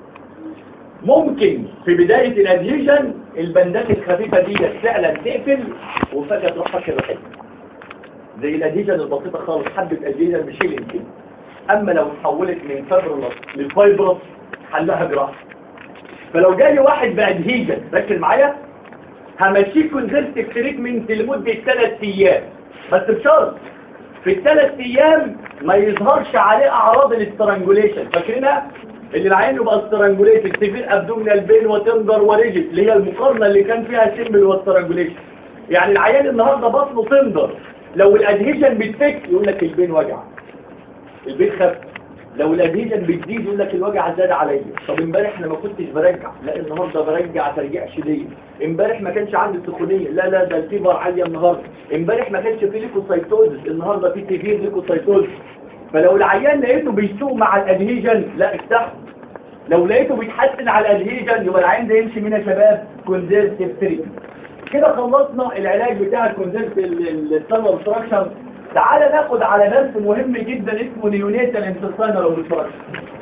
ممكن في بداية الادهيجن البندات الخفيفة دي فعلا تقفل وفجأة تروح فاكر الحته زي الادهيجن البسيطة خالص حبة ادهيجن بشيل يمكن اما لو اتحولت من فبرنص لفايبرس حلها جراحة فلو جالي واحد بادهيجن ركز معايا همشيه كونزرتيف تريتمنت لمدة ثلاث ايام بس بشرط في الثلاث ايام ما يظهرش عليه اعراض الاسترانجوليشن فاكرينها اللي العين يبقى استرانجوليتد سيفير ابدومينال بين وتندر وريجت اللي هي المقارنه اللي كان فيها سيمبل واسترانجوليشن يعني العيان النهارده بطنه تندر لو الادهيجن بتفك يقول لك البين وجع البين خف لو الادهيجن بتزيد يقول لك الوجع زاد عليا طب امبارح انا ما كنتش برجع لا النهارده برجع ترجيع شديد امبارح ما كانش عندي سخونيه لا لا ده الفيبر عاليه النهارده امبارح ما كانش في ليكوسايتوزس النهارده في سيفير ليكوسايتوزس فلو العيان لقيته بيسوق مع الادهيجن لا افتحه لو لقيته بيتحسن على الادهيجن يبقى العيان ده يمشي منها شباب كونزرتيف تريتمنت كده خلصنا العلاج بتاع الكونزرت السنة اوبستراكشن تعالى ناخد على درس مهم جدا اسمه نيونيتال انتستينال اوبستراكشن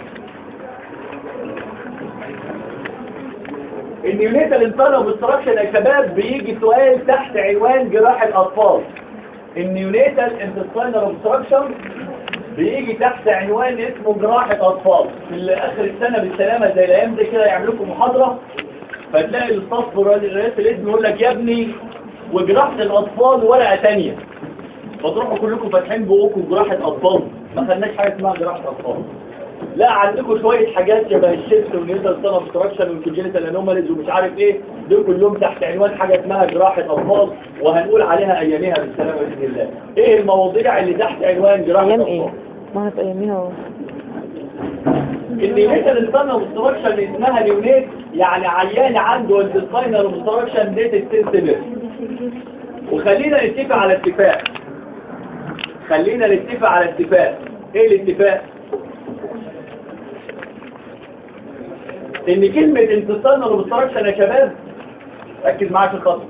النيونيتال انتستينال اوبستراكشن يا شباب بيجي سؤال تحت عنوان جراحة الاطفال النيونيتال انتستينال اوبستراكشن بيجي تحت عنوان اسمه جراحة اطفال في اخر السنة بالسلامة زي الايام دي كده يعمل لكم محاضرة فتلاقي الصف رئيس الاسم يقول لك يا ابني وجراحة الاطفال ورقة تانية فتروحوا كلكم فاتحين بقوكم جراحة اطفال ما خدناش حاجة اسمها جراحة اطفال لا عندكم شوية حاجات شبه الشيست والنيزل سنة obstruction والكونجينيتال انوماليز ومش عارف ايه دول كلهم تحت عنوان حاجة اسمها جراحة اطفال وهنقول عليها اياميها بالسلامة باذن الله ايه المواضيع اللي تحت عنوان جراحة ايام اطفال ايه ما هت اياميها اهو. النيونيت الانسان اوبستراكشن اسمها نيونيت يعني عيان عنده الانسان اوبستراكشن ديت السنسبل وخلينا نتفق على اتفاق خلينا نتفق على اتفاق ايه الاتفاق ان كلمة انتصال اوبستراكشن يا شباب ركز معايا في الخط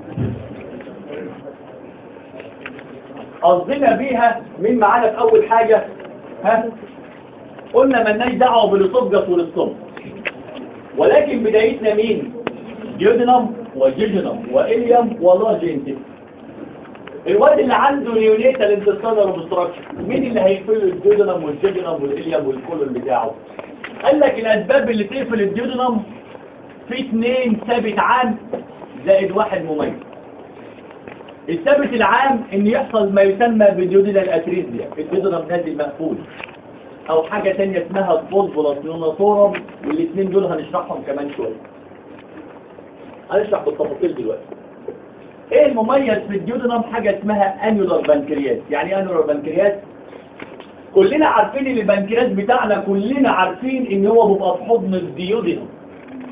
قصدنا بيها مين معانا في اول حاجة ها قلنا ملناش دعوه بالاسوفجس والاسطم ولكن بدايتنا مين جيودنم وجيجنم واليم ولارج انتس الواد اللي عنده نيونيتال انتستانال اوبستراكشن مين اللي هيقفل الجيودنم والجيجنم والاليم والكولون بتاعه قال لك الاسباب اللي تقفل الجيودنم في اثنين ثابت عام زائد واحد مميز الثابت العام ان يحصل ما يسمى بالجيودنال اتريزيا الجيودنم نازل مقفول او حاجة تانية اسمها الفوسفورس نوناتورم والاثنين دول هنشرحهم كمان شوية هنشرح بالتفاصيل دلوقتي ايه المميز في الديودنم حاجة اسمها انيولار بنكرياس يعني ايه انيولار بنكرياس كلنا عارفين ان البنكرياس بتاعنا كلنا عارفين ان هو بيبقى في حضن الديودنم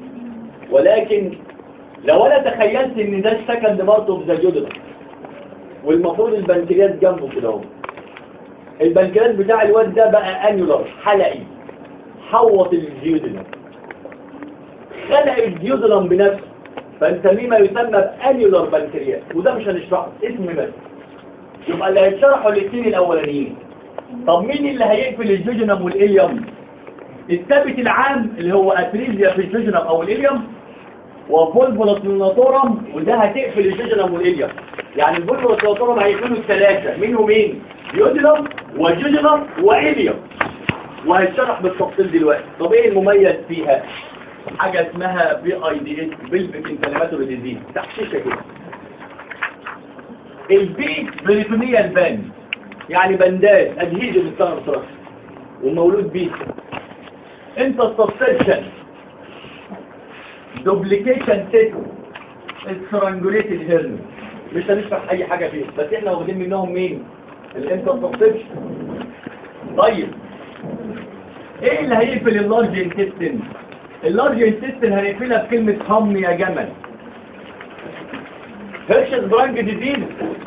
ولكن لو انا تخيلت ان ده السكند بارت اوف ذا ديودنم والمفروض البنكرياس جنبه كده اهو البنكرياس بتاع الواد ده بقى انيولار حلقي حوط الديودنم خلق الديودنم بنفسه فنسميه ما يسمى بانيولار بنكرياس وده مش هنشرحه اسم بس يبقى اللي هيتشرحوا الاثنين الاولانيين طب مين اللي هيقفل الجوجنم والإليوم الثابت العام اللي هو اتريزيا في الجوجنم او الإليوم وفولفولوس ميناتورم وده هتقفل الجوجنم والإليوم يعني الفولفولوس ميناتورم هيقفلوا الثلاثه مين ومين جوجنم وجوجنم وإليوم وهيتشرح بالتفصيل دلوقتي طب ايه المميز فيها حاجه اسمها بي اي دي اس بيلفيك انفلاماتوري ديزيز تحشيشه كده البي بريتونيال باند يعني بندات ادهيجن الثانر ومولود بيه انت السبسيشن دوبليكيشن تيت استرانجوليتد هيرن مش هنشرح اي حاجه فيه بس احنا واخدين منهم مين الانت السبسيشن طيب ايه اللي هيقفل اللارج انتستين اللارج انتستين هنقفلها بكلمه هم يا جمل هيرشز برانج ديزيز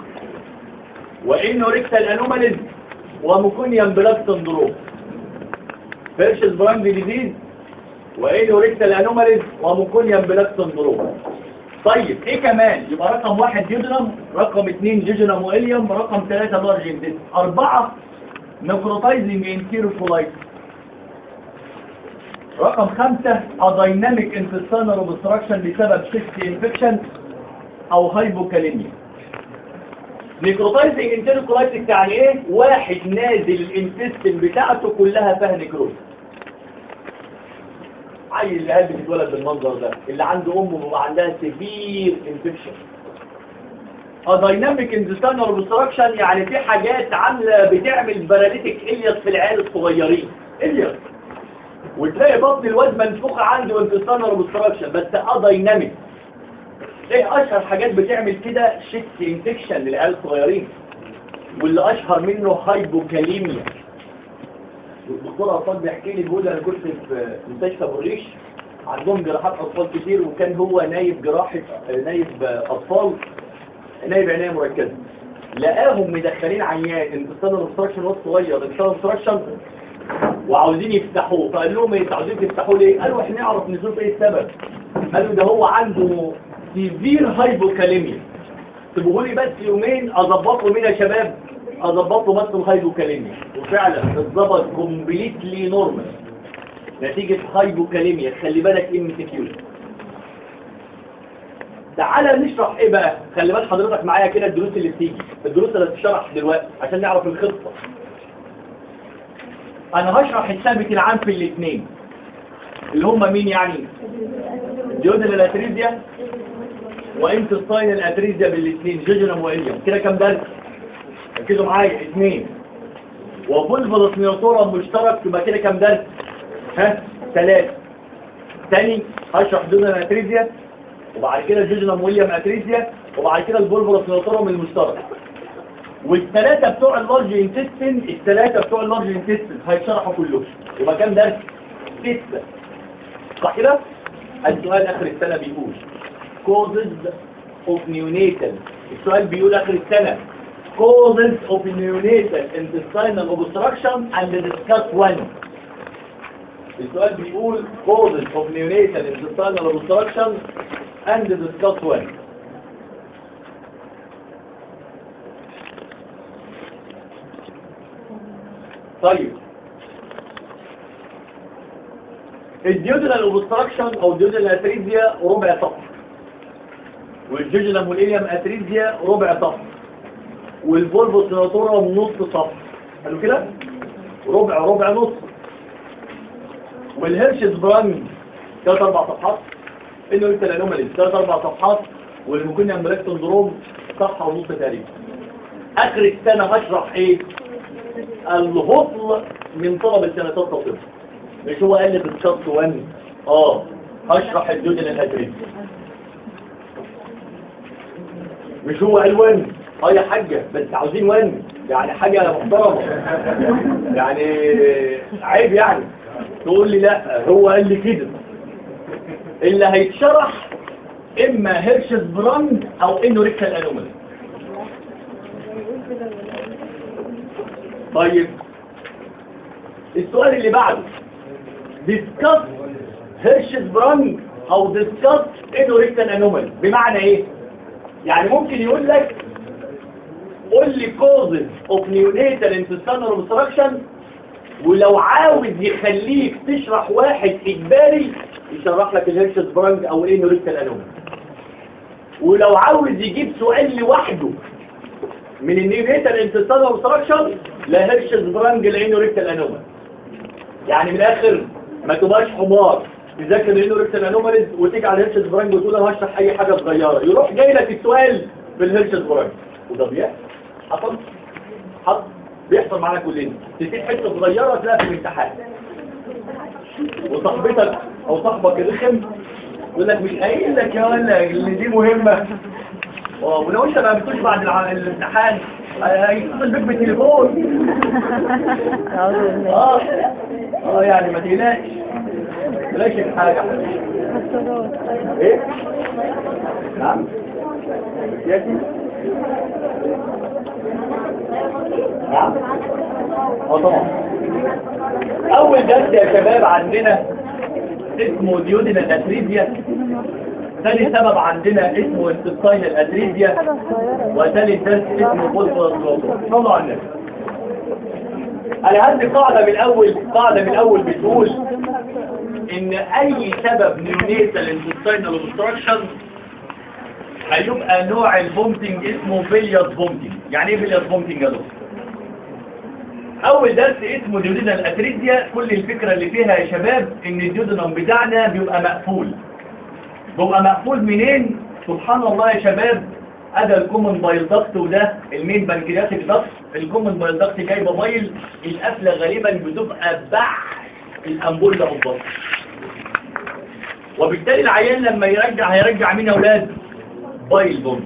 وانه ريكتال انوماليز ومكونيان بلاك سندروم هيرشز برانج ديزيز وانه ريكتال انوماليز ومكونيان بلاك سندروم طيب ايه كمان يبقى رقم واحد جيجنم رقم اثنين جيجنم وإليوم رقم ثلاثة لارج انتستين اربعة نكروتايزنج انتيروفولايتس رقم خمسة ادايناميك انتستانر اوبستراكشن بسبب سيستي انفكشن او هايبوكاليميا نيكروتايزنج انتيروكولايتك يعني ايه واحد نازل الانتستين بتاعته كلها فيها نيكروز عيل اللي قلبي بيتولد بالمنظر ده اللي عنده امه بيبقى عندها سيفير انفكشن دايناميك انتستانر اوبستراكشن يعني في حاجات عامله بتعمل باراليتيك الياس في العيال الصغيرين الياس وتلاقي بطن الواد منفوخه عنده انتستانر اوبستراكشن بس ادايناميك ايه اشهر حاجات بتعمل كده شيت انفكشن للعيال الصغيرين واللي اشهر منه هايبوكاليميا الدكتور اطفال بيحكي لي بيقول انا كنت في مستشفى بوريش عندهم جراحات اطفال كتير وكان هو نايب جراحه نايب اطفال نايب عنايه مركزه لقاهم مدخلين عيان انتصال الابستراكشن واد صغير انتصال الابستراكشن وعاوزين يفتحوه فقال لهم انتوا عاوزين تفتحوه ليه قالوا احنا نعرف نشوف ايه السبب قالوا ده هو عنده سيفير هايبوكاليميا سيبوه لي بس يومين اظبطه مين يا شباب اظبطه بس الهايبوكاليميا وفعلا اتظبط كومبليتلي نورمال نتيجة هايبوكاليميا خلي بالك ام سي كيو تعالى نشرح ايه بقى خلي بالك حضرتك معايا كده الدروس اللي بتيجي الدروس اللي بتشرح دلوقتي عشان نعرف الخطة انا هشرح الثابت العام في الاثنين اللي هم مين يعني جودل الاتريزيا وانتستاين الاتريزيا بالاثنين جيجنم واليوم كده كام درس ركزوا معايا اثنين وفولفولوس ميوتورا مشترك يبقى كده كام درس ها ثلاثة تاني هشرح جودل الاتريزيا وبعد كده جيجنم ويليام اتريزيا وبعد كده الفولفولوس ميوتورا المشترك والثلاثة بتوع اللارج انتستين الثلاثة بتوع اللارج انتستين هيتشرحوا كلهم يبقى كام درس ستة صح كده السؤال اخر السنة بيقول causes of neonatal السؤال بيقول اخر السنة causes of neonatal intestinal obstruction and discuss one السؤال بيقول causes of neonatal intestinal obstruction and discuss one طيب الديودنال اوبستراكشن او الديودنال اتريزيا ربع سطر والجوجنال والإليام اتريزيا ربع سطر والفولفو سيناتورا نص سطر قالوا كده ربع ربع نص والهيرشز برانج ثلاث اربع صفحات انه انت الانومالي ثلاث اربع صفحات والمكونيا ملاك سندروم صفحه ونص تقريبا اخر السنه هشرح ايه الهطل من طلب السنتات الطب مش هو قال لي بالشرط وان اه هشرح الجزء الهدري مش هو قال وان اه يا حاجة بس عاوزين وان يعني حاجة محترمة يعني عيب يعني تقول لي لا هو قال لي كده اللي هيتشرح اما هيرشز براند او انه ريكتال انومالي طيب السؤال اللي بعده discuss هيرشز برانج او discuss انوريكتال انومال بمعنى ايه يعني ممكن يقول لك قول لي causes of neonatal intestinal obstruction ولو عاوز يخليك تشرح واحد اجباري يشرح لك الهيرشز برانج او الانوريكتال انومال ولو عاوز يجيب سؤال لوحده من النيوميتال انتستانال اوبستراكشن لا هيرشز برانج الانوريكتال انومال يعني من الاخر ما تبقاش حمار تذاكر الانوريكتال انوماليز وتيجي على الهيرشز برانج وتقول انا هشرح اي حاجه صغيره يروح جاي لك السؤال في الهيرشز برانج وده بيحصل حصل حصل بيحصل معانا كلنا تسيب حته صغيره تلاقيها في الامتحان وصاحبتك او صاحبك الرخم يقول لك مش قايل لك يا ولا اللي دي مهمه اه ولو انت ما بتقولش بعد الع- الامتحان هيتصل بيك بالتليفون أعوذ بالله اه اه يعني ما تقلقش ما تقلقش في حاجه يا حبيبي. ايه نعم ياتي نعم اه طبعا اول درس يا شباب عندنا اسمه ديودينال اتريزيا ثاني سبب عندنا اسمه انتستاينال اتريزيا حاجة صغيرة وثالث درس اسمه بولفر صلوا على النبي انا عندي قاعدة من الاول قاعدة من الاول بتقول ان اي سبب نيونيتال انتستينال اوبستراكشن هيبقى نوع البومتنج اسمه بيلياس بومتنج يعني ايه بيلياس بومتنج يا دكتور اول درس اسمه ديودينال اتريزيا كل الفكرة اللي فيها يا شباب ان الديودينم بتاعنا بيبقى مقفول بيبقى مقفول منين سبحان الله يا شباب ادى الكومن بايل دكت وده المين بنكرياتيك دكت الكومن بايل دكت جايبه بايل القفله غالبا بتبقى بعد الامبوله بالظبط وبالتالي العيان لما يرجع هيرجع مين يا اولاد بايل بومب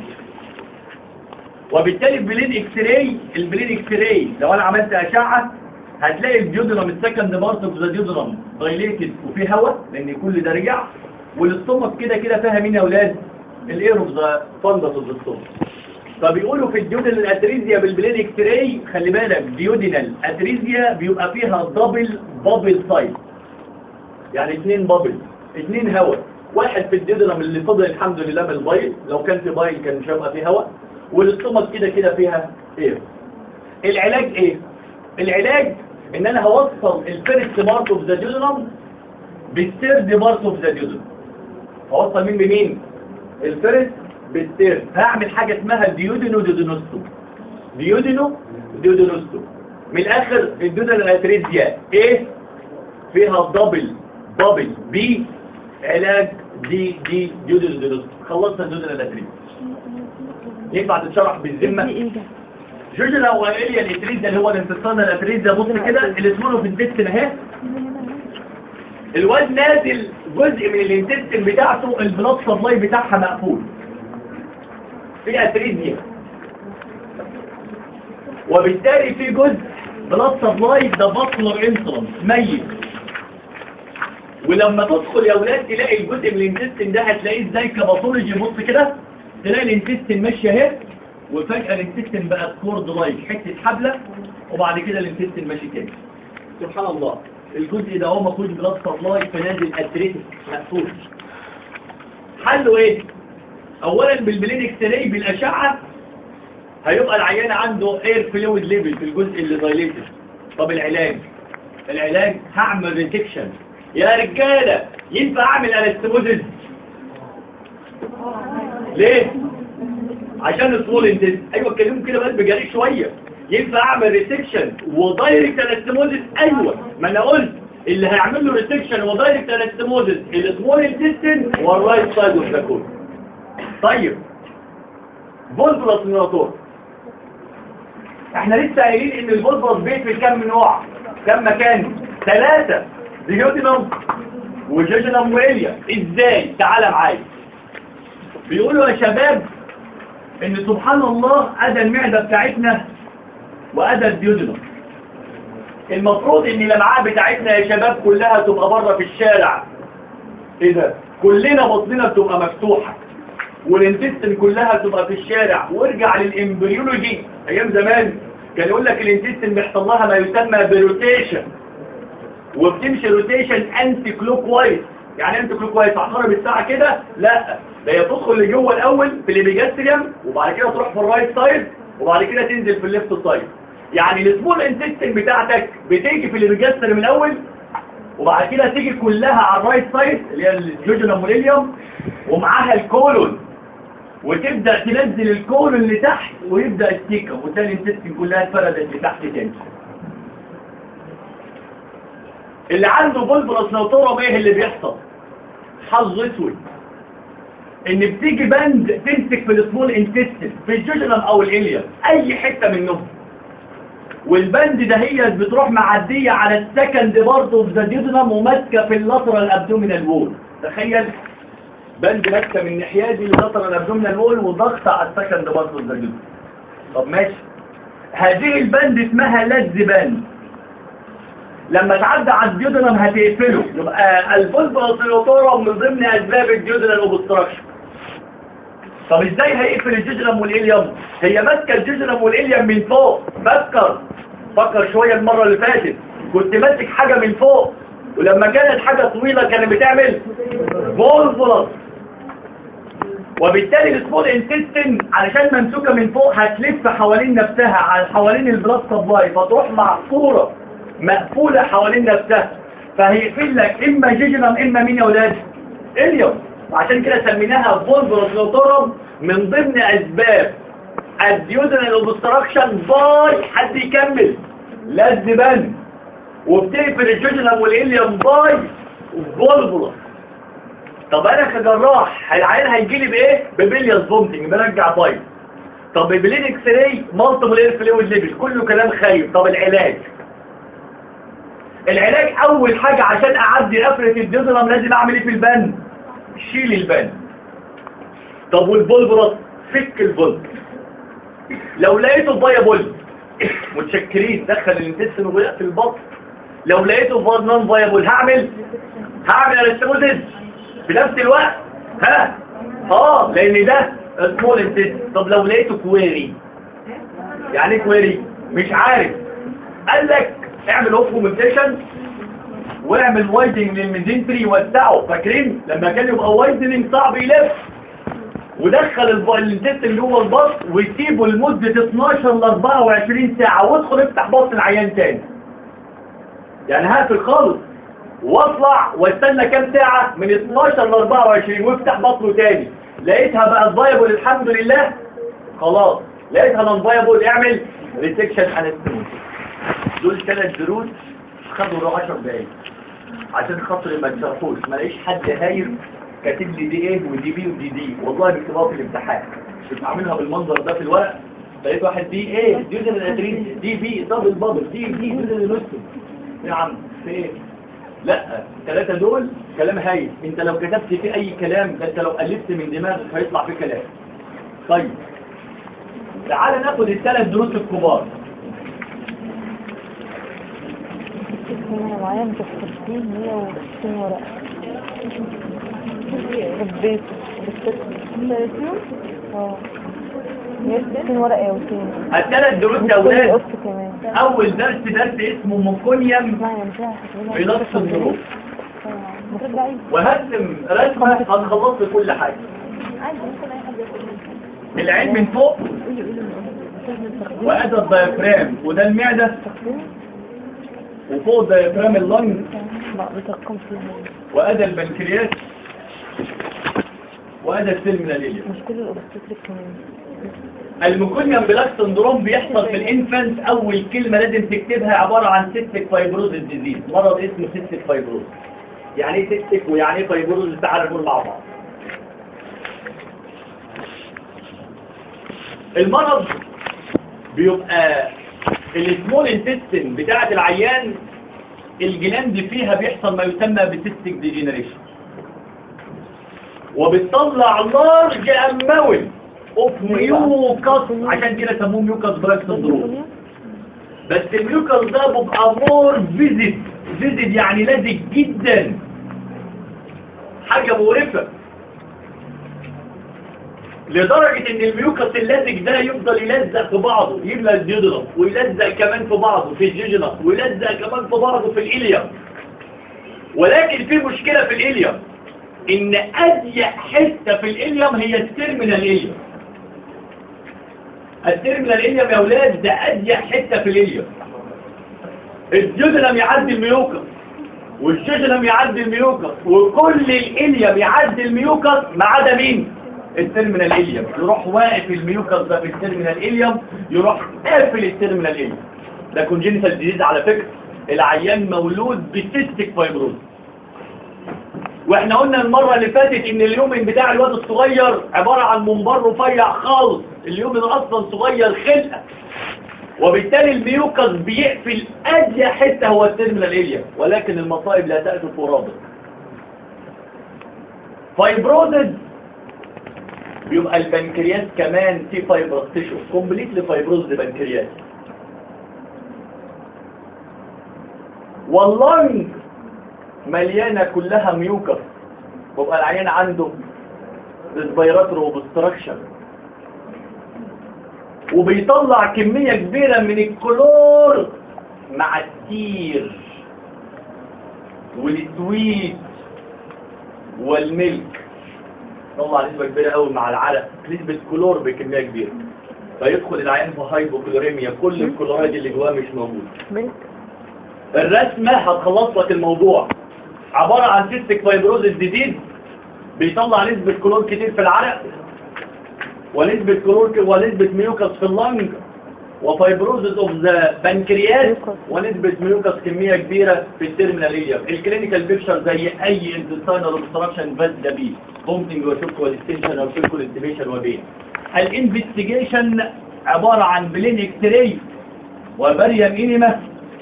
وبالتالي البلين اكس راي البلين اكس راي لو انا عملت اشعه هتلاقي الديودرم السكند بارت اوف ذا ديودرم دايليتد وفيه هواء لان كل ده رجع والاستومك كده كده فيها مين يا اولاد الاير اوف ذا فندس اوف ذا ستومك فبيقولوا في الديودينال اتريزيا بالبلين اكس راي خلي بالك ديودينال اتريزيا بيبقى فيها دبل بابل سايز يعني اثنين بابل اثنين هواء واحد في الديودرم اللي فضل الحمد لله من البايل لو كان في بايل كان مش هيبقى فيه هواء والاستومك كده كده فيها اير العلاج ايه العلاج ان انا هوصل الفيرست بارت اوف ذا ديودرم بالثيرد بارت اوف ذا ديودرم هوصل مين بمين الفيرست بالثيرد هعمل حاجه اسمها ديودينو ديودينوستو ديودينو ديودينوستو من الاخر الدودل الاتريزيا ايه فيها دبل دبل بي علاج دي دي ديودينو ديودينوستو خلصنا الدودل الاتريزيا ينفع تتشرح بالذمه دي ايه ده جوجنا وإليا الاتريزيا اللي هو الانتصان الاتريزيا بص كده الاسمونه في الديستن اهي الواد نازل جزء من الانتستين بتاعته البلاد سبلاي بتاعها مقفول في اتريزيا وبالتالي في جزء بلاد سبلاي ده بطلر انسولين ميت ولما تدخل يا اولاد تلاقي الجزء من الانتستين ده هتلاقيه ازاي كباثولوجي بص كده تلاقي الانتستين ماشيه اهي وفجأة الانتستين بقت كورد لايك حتة حبلة وبعد كده الانتستين ماشي تاني سبحان الله الجزء ده هو مفروض بلاد سبلاي فنازل اتريتك مقفول حله ايه اولا بالبلين اكس راي بالاشعه هيبقى العيان عنده اير فلويد ليفل في الجزء اللي دايليتد طب العلاج العلاج هعمل ريتكشن يا رجاله ينفع اعمل انستموزيس ليه عشان الطول انت ايوه اتكلموا كده بس بجري شويه ينفع اعمل ريسكشن ودايركت انستموزيس ايوه ما انا قلت اللي هيعمل له ريسكشن ودايركت انستموزيس السمول انتستين والرايت سايد اوف ذا كول طيب فولفلس نيوتور احنا لسه قايلين ان الفولفلس بيقفل كام نوع كام مكان ثلاثه ديودينوم وجيجينوم وإليا ازاي تعالى معايا بيقولوا يا شباب ان سبحان الله ادى المعدة بتاعتنا وادى الديودنم المفروض ان الامعاء بتاعتنا يا شباب كلها تبقى بره في الشارع ايه ده كلنا بطننا بتبقى مفتوحة والانتستن كلها تبقى في الشارع وارجع للامبريولوجي ايام زمان كان يقول لك الانتستين بيحصل لها ما يسمى بروتيشن وبتمشي روتيشن انتي كلوك وايز يعني انتي كلوك وايز عقارب الساعه كده لا ده هي تدخل لجوه الاول في الابيجاستريوم وبعد كده تروح في الرايت سايد وبعد كده تنزل في الليفت سايد يعني السمول انتستين بتاعتك بتيجي في الابيجاستريوم الاول وبعد كده تيجي كلها على الرايت سايد اللي هي الجوجنال موليليوم ومعاها الكولون وتبدأ تنزل الكولون لتحت ويبدأ السيكا وتاني الانتستين كلها اتفردت لتحت تاني اللي عنده بلبلس نوتورم ايه اللي بيحصل حظ اسود ان بتيجي بند تمسك في السمول انتستين في الجوجنال او الاليا اي حتة منهم والبند ده هي بتروح معدية على السكند برضه في الجوجنال وماسكة في اللاترال ابدومينال وول تخيل بند ماسكة من الناحية دي اللاترال ابدومينال وول وضغط على السكند برضه في الجوجنال طب ماشي هذه البند اسمها لز بند لما تعدي على الجدران هتقفله يبقى الفولفولوتورا من ضمن اسباب الجدران اوبستراكشن طب ازاي هيقفل الجدران والاليوم هي ماسكه الجدران والاليوم من فوق فكر فكر شويه المره اللي فاتت كنت ماسك حاجه من فوق ولما كانت حاجه طويله كانت بتعمل فولفولوس وبالتالي السمول انتستين علشان ممسوكه من فوق هتلف حوالين نفسها على حوالين البلاد سبلاي فتروح معصوره مقفولة حوالين نفسها فهيقفل لك اما جيجنم اما مين يا ولاد اليوم وعشان كده سميناها فولفروسلوتورم من ضمن اسباب الديودنال اوبستراكشن باي حد يكمل لازبان وبتقفل الجيجنم والاليوم باي فولفروس طب انا كجراح العيان هيجي لي بايه ببلياس فومتنج برجع باي طب بلين اكس راي مالتيبل اير فلويد ليفل كله كلام خايف طب العلاج العلاج اول حاجة عشان اعدي قفرة الجزرم لازم اعمل ايه في البند شيل البند طب والبولبرس فك البولب لو لقيته فايبل متشكرين دخل الانتستين وبدأ في البطن لو لقيته نون فايبل هعمل هعمل انستموزيس في نفس الوقت ها اه لان ده سمول انتستين طب لو لقيته كويري يعني ايه كويري مش عارف قال لك اعمل اوفومنتيشن واعمل وايدنج للميزنتري وسعه فاكرين لما كان يبقى وايدنج صعب يلف ودخل الانتستين جوه البطن ويسيبه لمدة 12 ل 24 ساعة وادخل افتح بطن العيان تاني يعني هقفل خالص واطلع واستنى كام ساعة من 12 ل 24 وافتح بطنه تاني لقيتها بقت فايبل الحمد لله خلاص لقيتها نون فايبل اعمل ريسكشن انستيموس دول ثلاث دروس خدوا له 10 دقايق عشان خاطر ما تشرحوش ما لاقيش حد هاير كاتب لي دي ايه ودي بي ودي دي والله بكتبها في الامتحان كنت عاملها بالمنظر ده في الورق لقيت واحد دي ايه ديوزن الاتريس دي بي دبل بابل دي دي ديوزن النسل يا عم في ايه لا الثلاثه دول كلام هايل انت لو كتبت فيه اي كلام ده انت لو قلبت من دماغك هيطلع فيه كلام طيب تعال ناخد الثلاث دروس الكبار انا معايا متفقين 160 ورقة ربيت اه 160 ورقة يا وسيم الثلاث دروس يا اولاد قصة كمان اول درس درس اسمه مونكونيوم اسمعي مش هحكي في نص الظروف المفروض عايز وهرسم رسمة هنخلص لي كل حاجة عادي ممكن اي حد ياخد العين من فوق وادى الديافرام وده المعدة وفوق الديافرام اللنج لا بترقم فيها وادى البنكرياس وادى السيلميناليليا مش كل الاوبستريك كمان الميكونيوم بلاك سندروم بيحصل في الانفانت اول كلمة لازم تكتبها عبارة عن سيستيك فايبروز ديزيز مرض اسمه سيستيك فايبروز يعني ايه سيستيك ويعني ايه فايبروز تعالى نقول مع بعض المرض بيبقى السمول انتستين بتاعة العيان الجلاند فيها بيحصل ما يسمى بسيستيك ديجينريشن وبتطلع لارج اماول اوف ميوكس عشان كده سموه ميوكس براك سندروم بس الميوكس ده بيبقى مور فيزيد فيزيد يعني لازق جدا حاجة مقرفة لدرجة ان الميوكس اللزج ده يفضل يلزق في بعضه يملى الديودرم ويلزق كمان في بعضه في الجيجنم ويلزق كمان في بعضه في الإليوم ولكن في مشكلة في الإليوم ان اضيق حتة في الإليوم هي التيرمينال إليوم التيرمينال إليوم يا ولاد ده اضيق حتة في الإليوم الجيجنم يعدي الميوكس والجيجنم يعدي الميوكس وكل الإليوم يعدي الميوكس ما عدا مين التيرمينال إليوم يروح واقف الميوكس ده في التيرمينال إليوم يروح قافل التيرمينال إليوم ده كونجينيتال ديزيز على فكرة العيان مولود بسيستيك فايبروز واحنا قلنا المرة اللي فاتت ان اليومن بتاع الواد الصغير عبارة عن منبر رفيع خالص اليومن اصلا صغير خلقة وبالتالي الميوكس بيقفل اضيق حتة هو التيرمينال إليوم ولكن المصائب لا تأتي فرابط فايبروزز بيبقى البنكرياس كمان في فايبروز تيشو كومبليت لفايبروز البنكرياس واللنج مليانة كلها ميوكس بيبقى العيان عنده ريسبيراتور وبستراكشن وبيطلع كمية كبيرة من الكلور مع التير والسويت والملك طلع نسبة كبيرة قوي مع العرق نسبة كلور بكمية كبيرة فيدخل العيان في هايبوكلوريميا كل الكلورايد اللي جواه مش موجود ملك الرسمة هتخلص لك الموضوع عبارة عن سيستيك فايبروزيس جديد بيطلع نسبة كلور كتير في العرق ونسبة كلور ونسبة ميوكس في اللنج وفايبروزيس اوف ذا بنكرياس ونسبة ميوكس كمية كبيرة في التيرمينال إليوم الكلينيكال بيكشر زي اي انتستينال اوبستراكشن بس ده بيه بومتنج وشوك والستنشن او شوك والانتبيشن وبيه الانفستيجيشن عبارة عن بلين اكتري وبريم انيما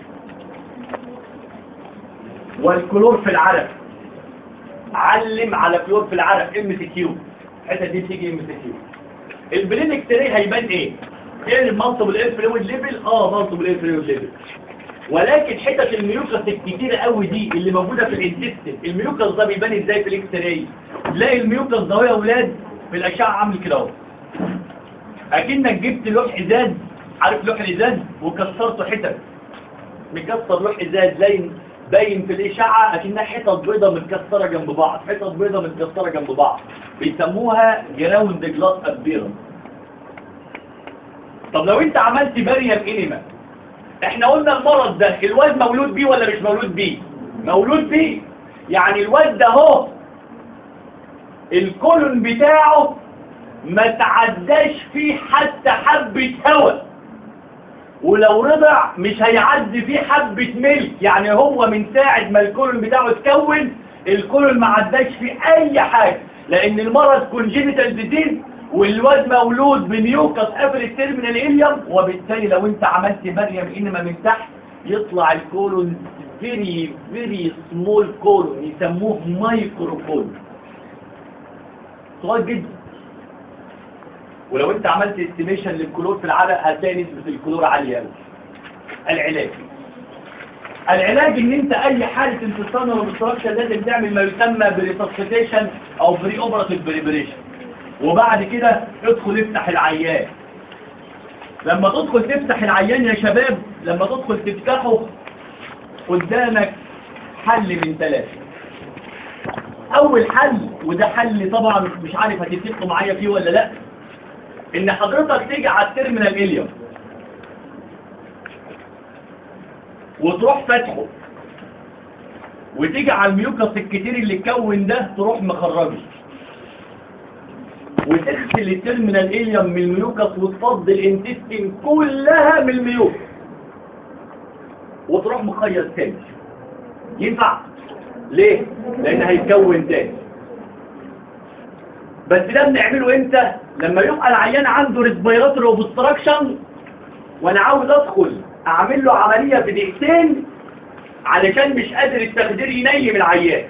والكلور في العرق علم على كلور في العرق ام سي كيو الحته دي بتيجي ام سي كيو البلين اكتري هيبان ايه ايه المالتيبل اير فلويد ليفل اه مالتيبل اير فلويد ليفل ولكن حتت الميوكس الكتيره قوي دي اللي موجوده في الانتستين الميوكس ده بيبان ازاي في الاكس راي تلاقي الميوكس ده يا اولاد في الاشعه عامل كده اهو اكنك جبت لوح ازاز عارف لوح الازاز وكسرته حتت مكسر لوح ازاز باين باين في الاشعه اكنها حتت بيضه متكسره جنب بعض حتت بيضه متكسره جنب بعض بيسموها جراوند جلاس ابيرنس طب لو انت عملت مريم انيما احنا قلنا المرض ده الواد مولود بيه ولا مش مولود بيه مولود بيه يعني الواد ده اهو الكولون بتاعه ما تعداش فيه حتى حبة هواء ولو رضع مش هيعدي فيه حبة ملك يعني هو من ساعة ما الكولون بتاعه اتكون الكولون ما عداش فيه اي حاجة لان المرض كونجينيتال ديزيز والواد مولود بميوكس قبل التيرمينال اليوم وبالتالي لو انت عملت مريم انما من تحت يطلع الكولون فيري فيري سمول كولون يسموه مايكرو كولون صغير جدا ولو انت عملت استيميشن للكلور في العرق هتلاقي نسبة الكلور عالية قوي العلاج العلاج ان انت اي حالة انتصال ومستركشن لازم تعمل ما يسمى بريسسيتيشن او بري اوبراتيف بريبريشن وبعد كده ادخل افتح العيان لما تدخل تفتح العيان يا شباب لما تدخل تفتحه قدامك حل من ثلاثة اول حل وده حل طبعا مش عارف هتتفقوا معايا فيه ولا لا ان حضرتك تيجي على التيرمينال اليوم وتروح فاتحه وتيجي على الميوكس الكتير اللي اتكون ده تروح مخرجه وتغسل التيرمينال اليوم من الميوكس وتفضي الانتستين كلها من الميوكس وتروح مخيط تاني ينفع ليه لان هيتكون تاني بس ده بنعمله امتى لما يبقى العيان عنده ريسبيراتوري اوبستراكشن وانا عاوز ادخل اعمل له عمليه في دقيقتين علشان مش قادر التخدير ينيم العيان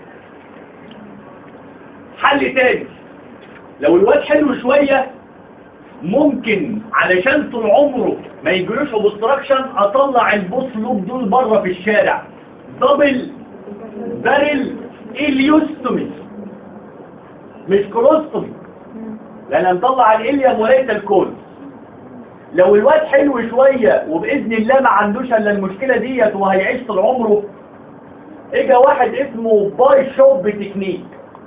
حل تاني لو الواد حلو شويه ممكن علشان طول عمره ما يجيلوش اوبستراكشن اطلع البوس لوب دول بره في الشارع دبل بارل اليوستومي مش كولوستومي لان نطلع الاليم وليس الكول لو الواد حلو شوية وبإذن الله ما عندوش الا المشكلة ديت وهيعيش طول عمره اجا واحد اسمه باي شوب تكنيك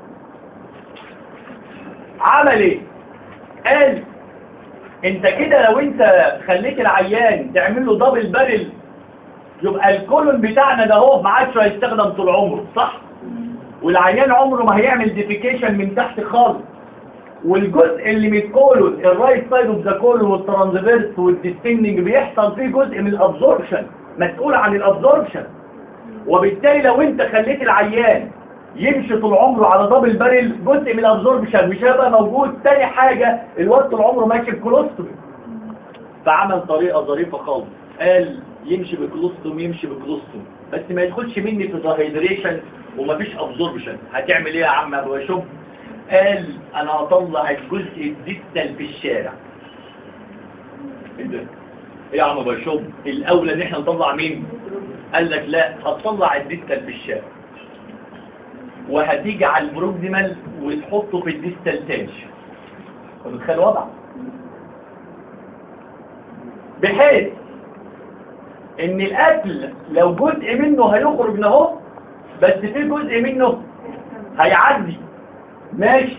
عمل ايه قال انت كده لو انت خليت العيان تعمل له دبل بارل يبقى الكولون بتاعنا ده هو ما عادش هيستخدم طول عمره صح والعيان عمره ما هيعمل ديفيكيشن من تحت خالص والجزء اللي من الكولون الرايت سايد اوف ذا كولون والترانزفيرس والديستنج بيحصل فيه جزء من الابزوربشن مسؤول عن الابزوربشن وبالتالي لو انت خليت العيان يمشي طول عمره على دبل بارل جزء من الابزوربشن مش هيبقى موجود تاني حاجة الواد طول عمره ماشي بكولوستومي فعمل طريقة ظريفة خالص قال يمشي بكولوستوم يمشي بكولوستوم بس ما يدخلش مني في دهيدريشن ومفيش ابزوربشن هتعمل ايه يا عم ابو شوف قال انا هطلع الجزء الديستال في الشارع ايه ده ايه يا عم ابو شوف الاولى ان احنا نطلع مين قال لك لا هتطلع الديستال في الشارع وهتيجي على البروكسيمال وتحطه في الديستال تاني ومتخيل وضع بحيث ان الاكل لو جزء منه هيخرج من اهو بس في جزء منه هيعدي ماشي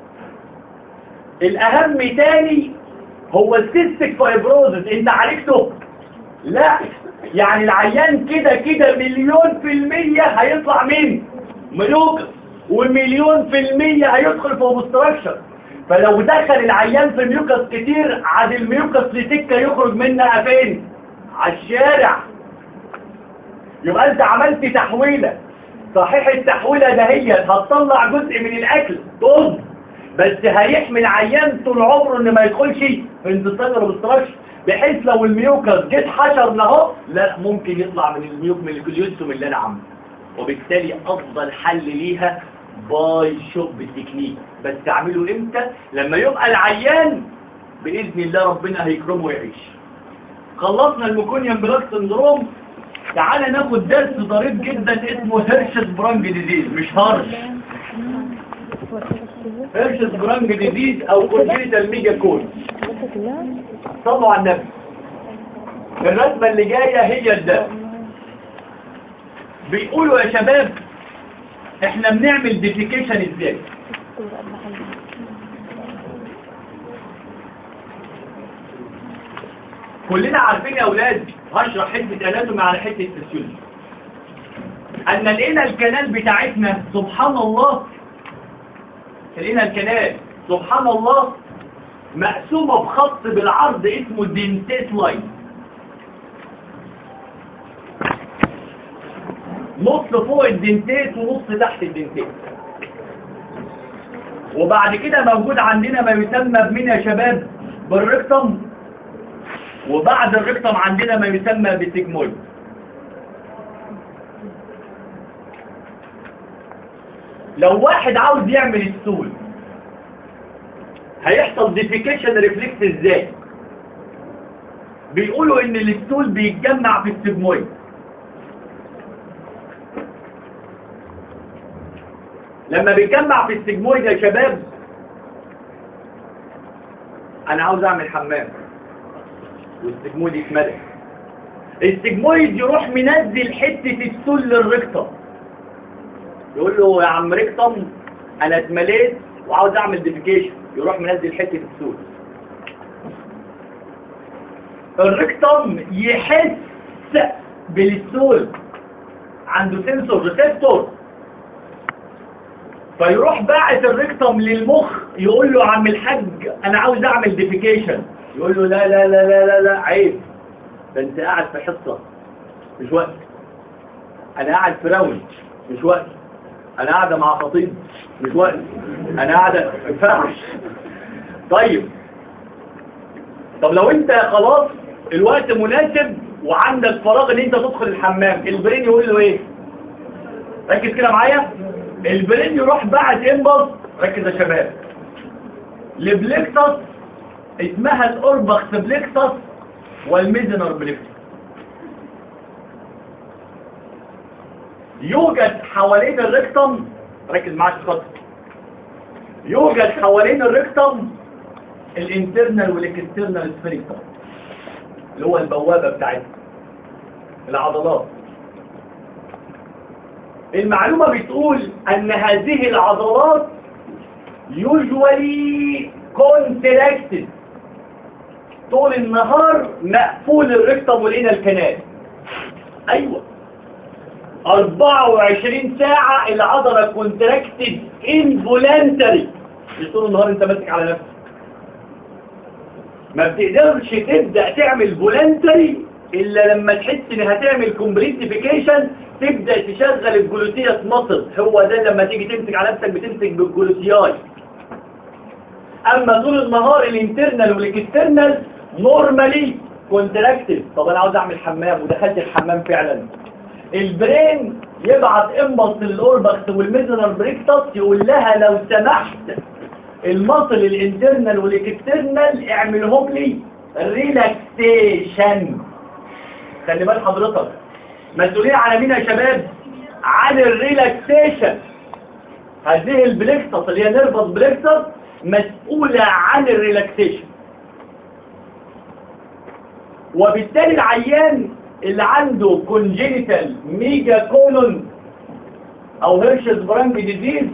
الاهم تاني هو السيستيك فايبروزس انت عرفته لا يعني العيان كده كده مليون في المية هيطلع مين ملوكس ومليون في المية هيدخل في اوبستراكشن فلو دخل العيان في ميوكس كتير عاد الميوكس لسكة يخرج منها فين على الشارع يبقى انت عملت تحويلة صحيح التحويلة دهيت هتطلع جزء من الاكل طز بس هيحمي العيان طول عمره ان ما يدخلش في انتصار اوبستراكشن بحيث لو الميوكس جت حشر اهو لا ممكن يطلع من الميوك من الكليوتوم اللي انا عامله وبالتالي افضل حل ليها باي شوب تكنيك بس تعمله امتى لما يبقى العيان باذن الله ربنا هيكرمه ويعيش خلصنا الميكونيوم بلاك سندروم تعالى ناخد درس ظريف جدا اسمه هيرشز برانج ديزيز مش هرش هيرشز برانج ديزيز او كونجينيتال ميجا كون صلوا على النبي الرسمه اللي جايه هي الدم بيقولوا يا شباب احنا بنعمل ديفيكيشن ازاي كلنا عارفين يا اولاد هشرح حته اناتومي على حته فسيولوجي ان لقينا الكنال بتاعتنا سبحان الله لقينا الكنال سبحان الله مقسومه بخط بالعرض اسمه الدنتيت لاين نص فوق الدنتيت ونص تحت الدنتيت وبعد كده موجود عندنا ما يسمى بمين يا شباب بالرقم وبعد الرقم عندنا ما يسمى بالسيجمويد لو واحد عاوز يعمل السول هيحصل ديفيكيشن ريفلكس ازاي بيقولوا ان الستول بيتجمع في السيجمويد لما بيتجمع في السجمويد يا شباب انا عاوز اعمل حمام والسجمويد يتملك السجمويد يروح منزل حتة السل للركتم يقول له يا عم ركتم انا اتمليت وعاوز اعمل ديفيكيشن يروح منزل حتة السل الركتم يحس بالسول عنده سنسور ريسبتور فيروح باعت الريكتم للمخ يقول له عم الحاج انا عاوز اعمل ديفيكيشن يقول له لا لا لا لا لا, لا عيب ده انت قاعد في حصة مش وقت انا قاعد في راوند مش وقت انا قاعدة مع خطيب مش وقت انا قاعدة فحش طيب طب لو انت خلاص الوقت مناسب وعندك فراغ ان انت تدخل الحمام البرين يقول له ايه ركز كده معايا البرين يروح بعد امبلس ركز يا شباب البليكتس اسمها الاوربكس بليكتس والميزنر بليكتس يوجد حوالين الريكتم ركز معايا في الخط يوجد حوالين الريكتم الانترنال والاكسترنال سفنكتر اللي هو البوابة بتاعتها العضلات المعلومة بتقول ان هذه العضلات usually contracted طول النهار مقفول الركتم والإنى الكنال ايوه 24 ساعة العضلة كونتراكتد انفولانتري مش طول النهار انت ماسك على نفسك ما بتقدرش تبدأ تعمل فولانتري الا لما تحس ان هتعمل كومبليتيفيكيشن تبدأ تشغل الجلوتيوس مصل هو ده لما تيجي تمسك على نفسك بتمسك بالجلوتياي اما طول النهار الانترنال والاكسترنال نورمالي كونتراكتد طب انا عاوز اعمل حمام ودخلت الحمام فعلا البرين يبعت امبلس للاوربكس والميزنر بريكتس يقول لها لو سمحت المصل الانترنال والاكسترنال اعملهم لي ريلاكسيشن خلي بال حضرتك مسؤولية على مين يا شباب عن الريلاكسيشن هذه البليكتس اللي هي نيرفس بليكتس مسؤولة عن الريلاكسيشن وبالتالي العيان اللي عنده كونجينيتال ميجا كولون او هيرشز برانج ديزيز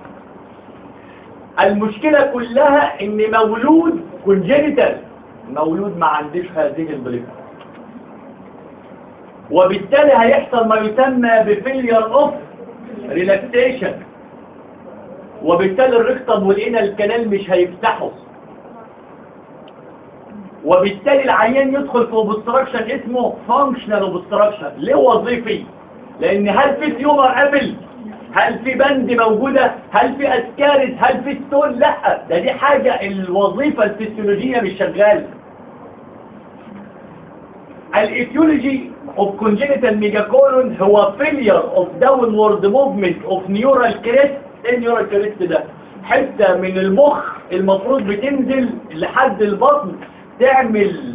المشكلة كلها ان مولود كونجينيتال مولود ما عندش هذه البليكتس وبالتالي هيحصل ما يسمى بفيلير اوف ريلاكسيشن وبالتالي الرقطب والإنى الكنال مش هيفتحوا وبالتالي العيان يدخل في اوبستراكشن اسمه فانكشنال اوبستراكشن ليه وظيفي لان هل في تيومر قبل هل في بند موجودة هل في اسكارس هل في ستون لا ده دي حاجة الوظيفة الفسيولوجية مش شغالة الايتيولوجي of congenital megacolon هو failure of downward movement of neural crest ايه neural crest ده حتة من المخ المفروض بتنزل لحد البطن تعمل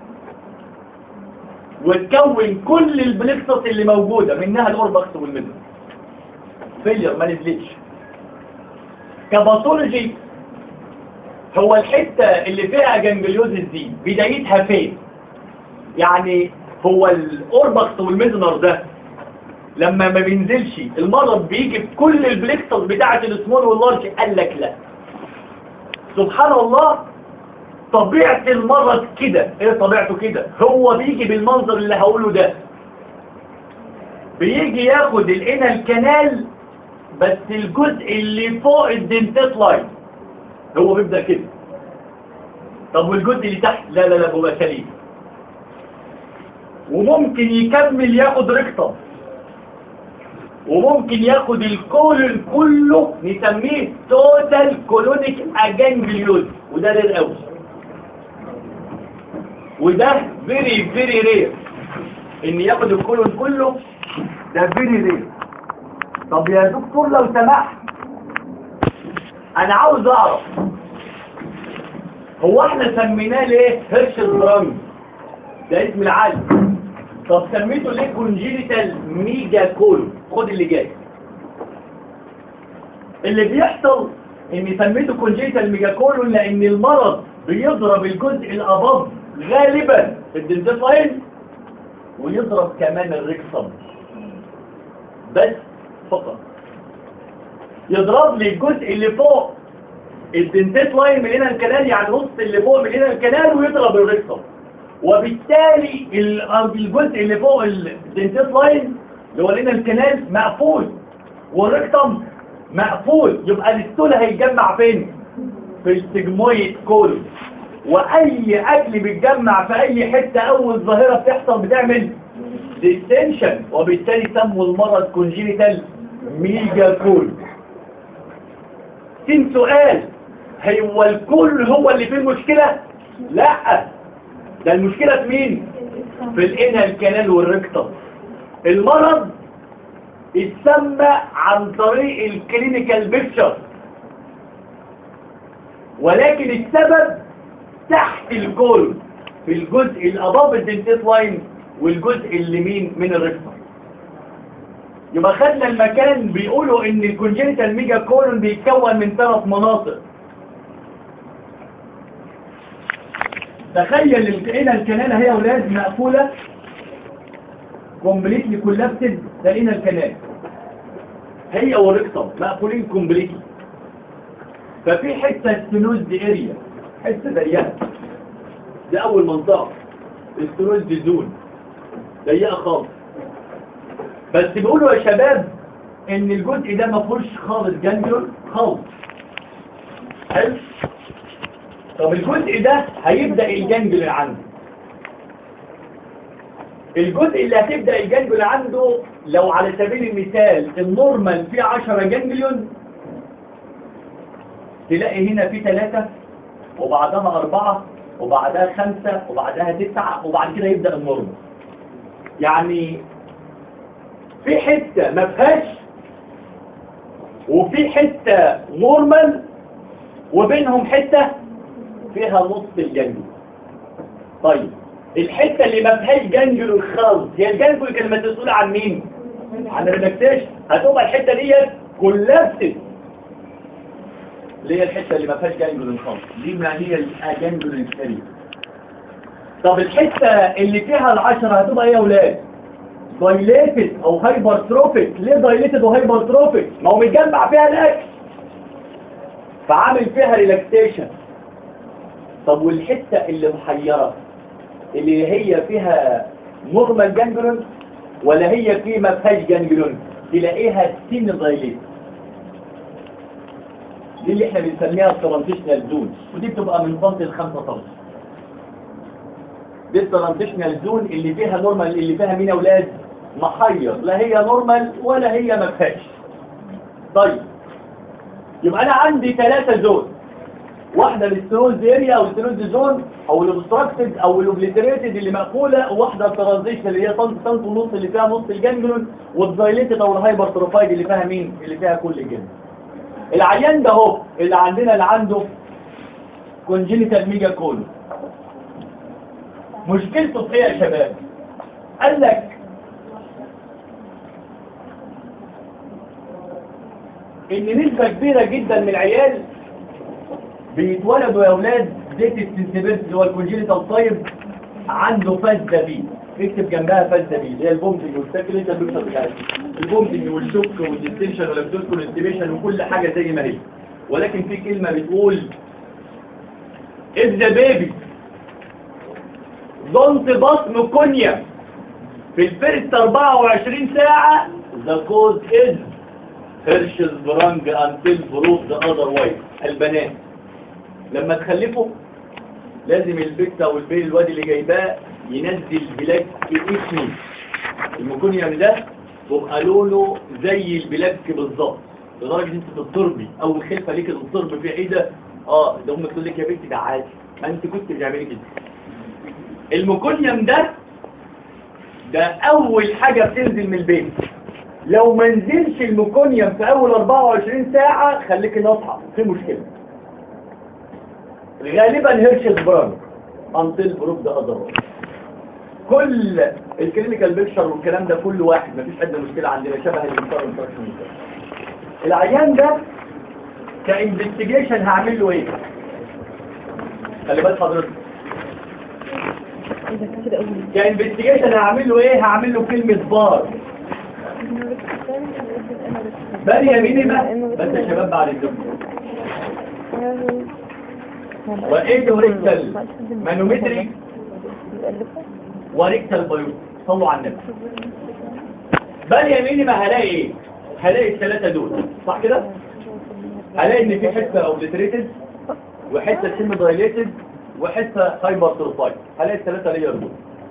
وتكون كل البليكتس اللي موجودة منها الاوربكس والميدل فيلير ما نزلتش كباثولوجي هو الحتة اللي فيها جنجليوزيس دي بدايتها فين يعني هو الاوربكس والميدنر ده لما ما بينزلش المرض بيجي بكل البليكتس بتاعة السمول واللارج قال لك لا سبحان الله طبيعة المرض كده ايه طبيعته كده هو بيجي بالمنظر اللي هقوله ده بيجي ياخد الانى الكنال بس الجزء اللي فوق الدنتات لاين هو بيبدأ كده طب والجزء اللي تحت لا لا لا هو سليم وممكن يكمل ياخد ركتم وممكن ياخد الكولون كله نسميه توتال كولونيك اجانجليوز وده رير قوي وده فيري فيري رير ان ياخد الكولون كله ده فيري رير طب يا دكتور لو سمحت انا عاوز اعرف هو احنا سميناه ليه هيرشل درانج ده اسم العالم طب سميته ليه كونجينيتال ميجا كول خد اللي جاي اللي بيحصل ان سميته كونجينيتال ميجا كول لان المرض بيضرب الجزء الاباض غالبا في الدنتفاين ويضرب كمان الريكسم بس فقط يضرب لي الجزء اللي فوق الدنتات لاين من هنا الكنال يعني نص اللي فوق من هنا الكنال ويضرب الريكسم وبالتالي الجزء اللي فوق الدنتات لاين اللي هو لنا الكنال مقفول والريكتم مقفول يبقى الستول هيتجمع فين في السجمويد كولون واي اكل بيتجمع في اي حتة اول ظاهرة بتحصل بتعمل ديستنشن وبالتالي سموا المرض كونجينيتال ميجا كول تين سؤال هو الكل هو اللي فيه المشكلة لا ده المشكلة في مين في الانها الكنال والركتم المرض اتسمى عن طريق الكلينيكال بيكتشر ولكن السبب تحت الكول في الجزء الاباب الدنتيت لاين والجزء اللي مين من الركتم يبقى خدنا المكان بيقولوا ان الكونجنتال ميجا كولون بيتكون من ثلاث مناطق تخيل لقينا الكنالة هي اولاد مقفولة كومبليتلي كولابسد لقينا الكنال هي والرقصة مقفولين كومبليتلي ففي حتة ستنوز دي اريا حتة ضيقة دي اول منطقة الستنوز دي زون ضيقة خالص بس بيقولوا يا شباب ان الجزء ده ما فيهوش خالص جانجلون خالص حلو طب الجزء ده هيبدأ الجانجلون عنده الجزء اللي هتبدأ الجانجلون عنده لو على سبيل المثال النورمال فيه 10 جانجليون تلاقي هنا في ثلاثة وبعدها أربعة وبعدها خمسة وبعدها تسعة وبعد كده يبدأ النورمال يعني في حتة ما فيهاش وفي حتة نورمال وبينهم حتة فيها نص الجنجل طيب الحتة اللي ما فيهاش جنجل خالص هي الجنجل كانت مسؤولة عن مين؟ عن الريلاكسيشن هتبقى الحتة ديت كولابسد اللي هي الحتة اللي ما فيهاش جنجل خالص دي ما هي الجنجل الكريم طب الحتة اللي فيها العشرة هتبقى ايه يا اولاد؟ دايليتد او هايبرتروفيك ليه دايليتد وهايبرتروفيك ما هو متجمع فيها الاكل فعامل فيها ريلاكسيشن طب والحته اللي محيره اللي هي فيها نورمال جانجلون ولا هي في ما فيهاش جانجلون تلاقيها سين دايليتد دي اللي احنا بنسميها الترانزيشنال زون ودي بتبقى من سنتي ل 5 سم دي الترانزيشنال زون اللي فيها نورمال اللي فيها مين يا اولاد محير لا هي نورمال ولا هي ما فيهاش طيب يبقى انا عندي ثلاثة زون واحدة الستروز اريا او الستروز زون او الاوبستراكتد او الاوبليتريتد اللي مقفولة وواحدة الترانزيشن اللي هي سنت سنت ونص اللي فيها نص الجنجلون والدايليتد او الهايبر تروفايد اللي فيها مين اللي فيها كل الجنجلون العيان ده اهو اللي عندنا اللي عنده كونجينيتال ميجا كولو مشكلته في ايه يا شباب قال لك ان نسبة كبيرة جدا من العيال بيتولدوا يا اولاد زيت السنسبيرت اللي هو الكونجينيتال طيب عنده فاسدة بي اكتب جنبها فاسدة بي اللي هي البومبنج والساكليتا البيكتر بتاعتها البومبنج والشوك والديستنشن والابدوسكول انتبيشن وكل حاجة زي ما هي ولكن في كلمة بتقول if the baby don't bust ميكونيا في الفيرست 24 ساعة the cause is هرشز برانج until proved otherwise البنات لما تخلفوا لازم البت او البيل الواد اللي جايباه ينزل بلاك اسمي الميكونيوم ده بيبقى لونه زي البلاك بالظبط لدرجه انت تضطربي اول خلفه ليك تضطرب في ايه ده اه ده امك تقول لك يا بنتي ده عادي ما انت كنت بتعملي كده الميكونيوم ده ده اول حاجه بتنزل من البيت لو ما نزلش الميكونيوم في اول 24 ساعه خليك ناصحه في مشكله غالبا هيرشز برانك انتل بروف ده اضرار كل الكلينيكال بيكشر والكلام ده كل واحد مفيش ادنى مشكله عندنا شبه الانتر انتراكشن العيان ده كانفستيجيشن هعمل له ايه خلي بال حضرتك كانفستيجيشن هعمل له ايه هعمل له كلمه بار بل يميني بقى بس يا شباب بعد الدكتور وايه ريكتال مانومتري وريكتال بايو صلوا على النبي بل يميني ما هلاقي ايه هلاقي الثلاثه دول صح كده هلاقي ان في حته اوبليتريتد وحته سيمي دايليتد وحته هايبر تروفايد هلاقي الثلاثه لير دول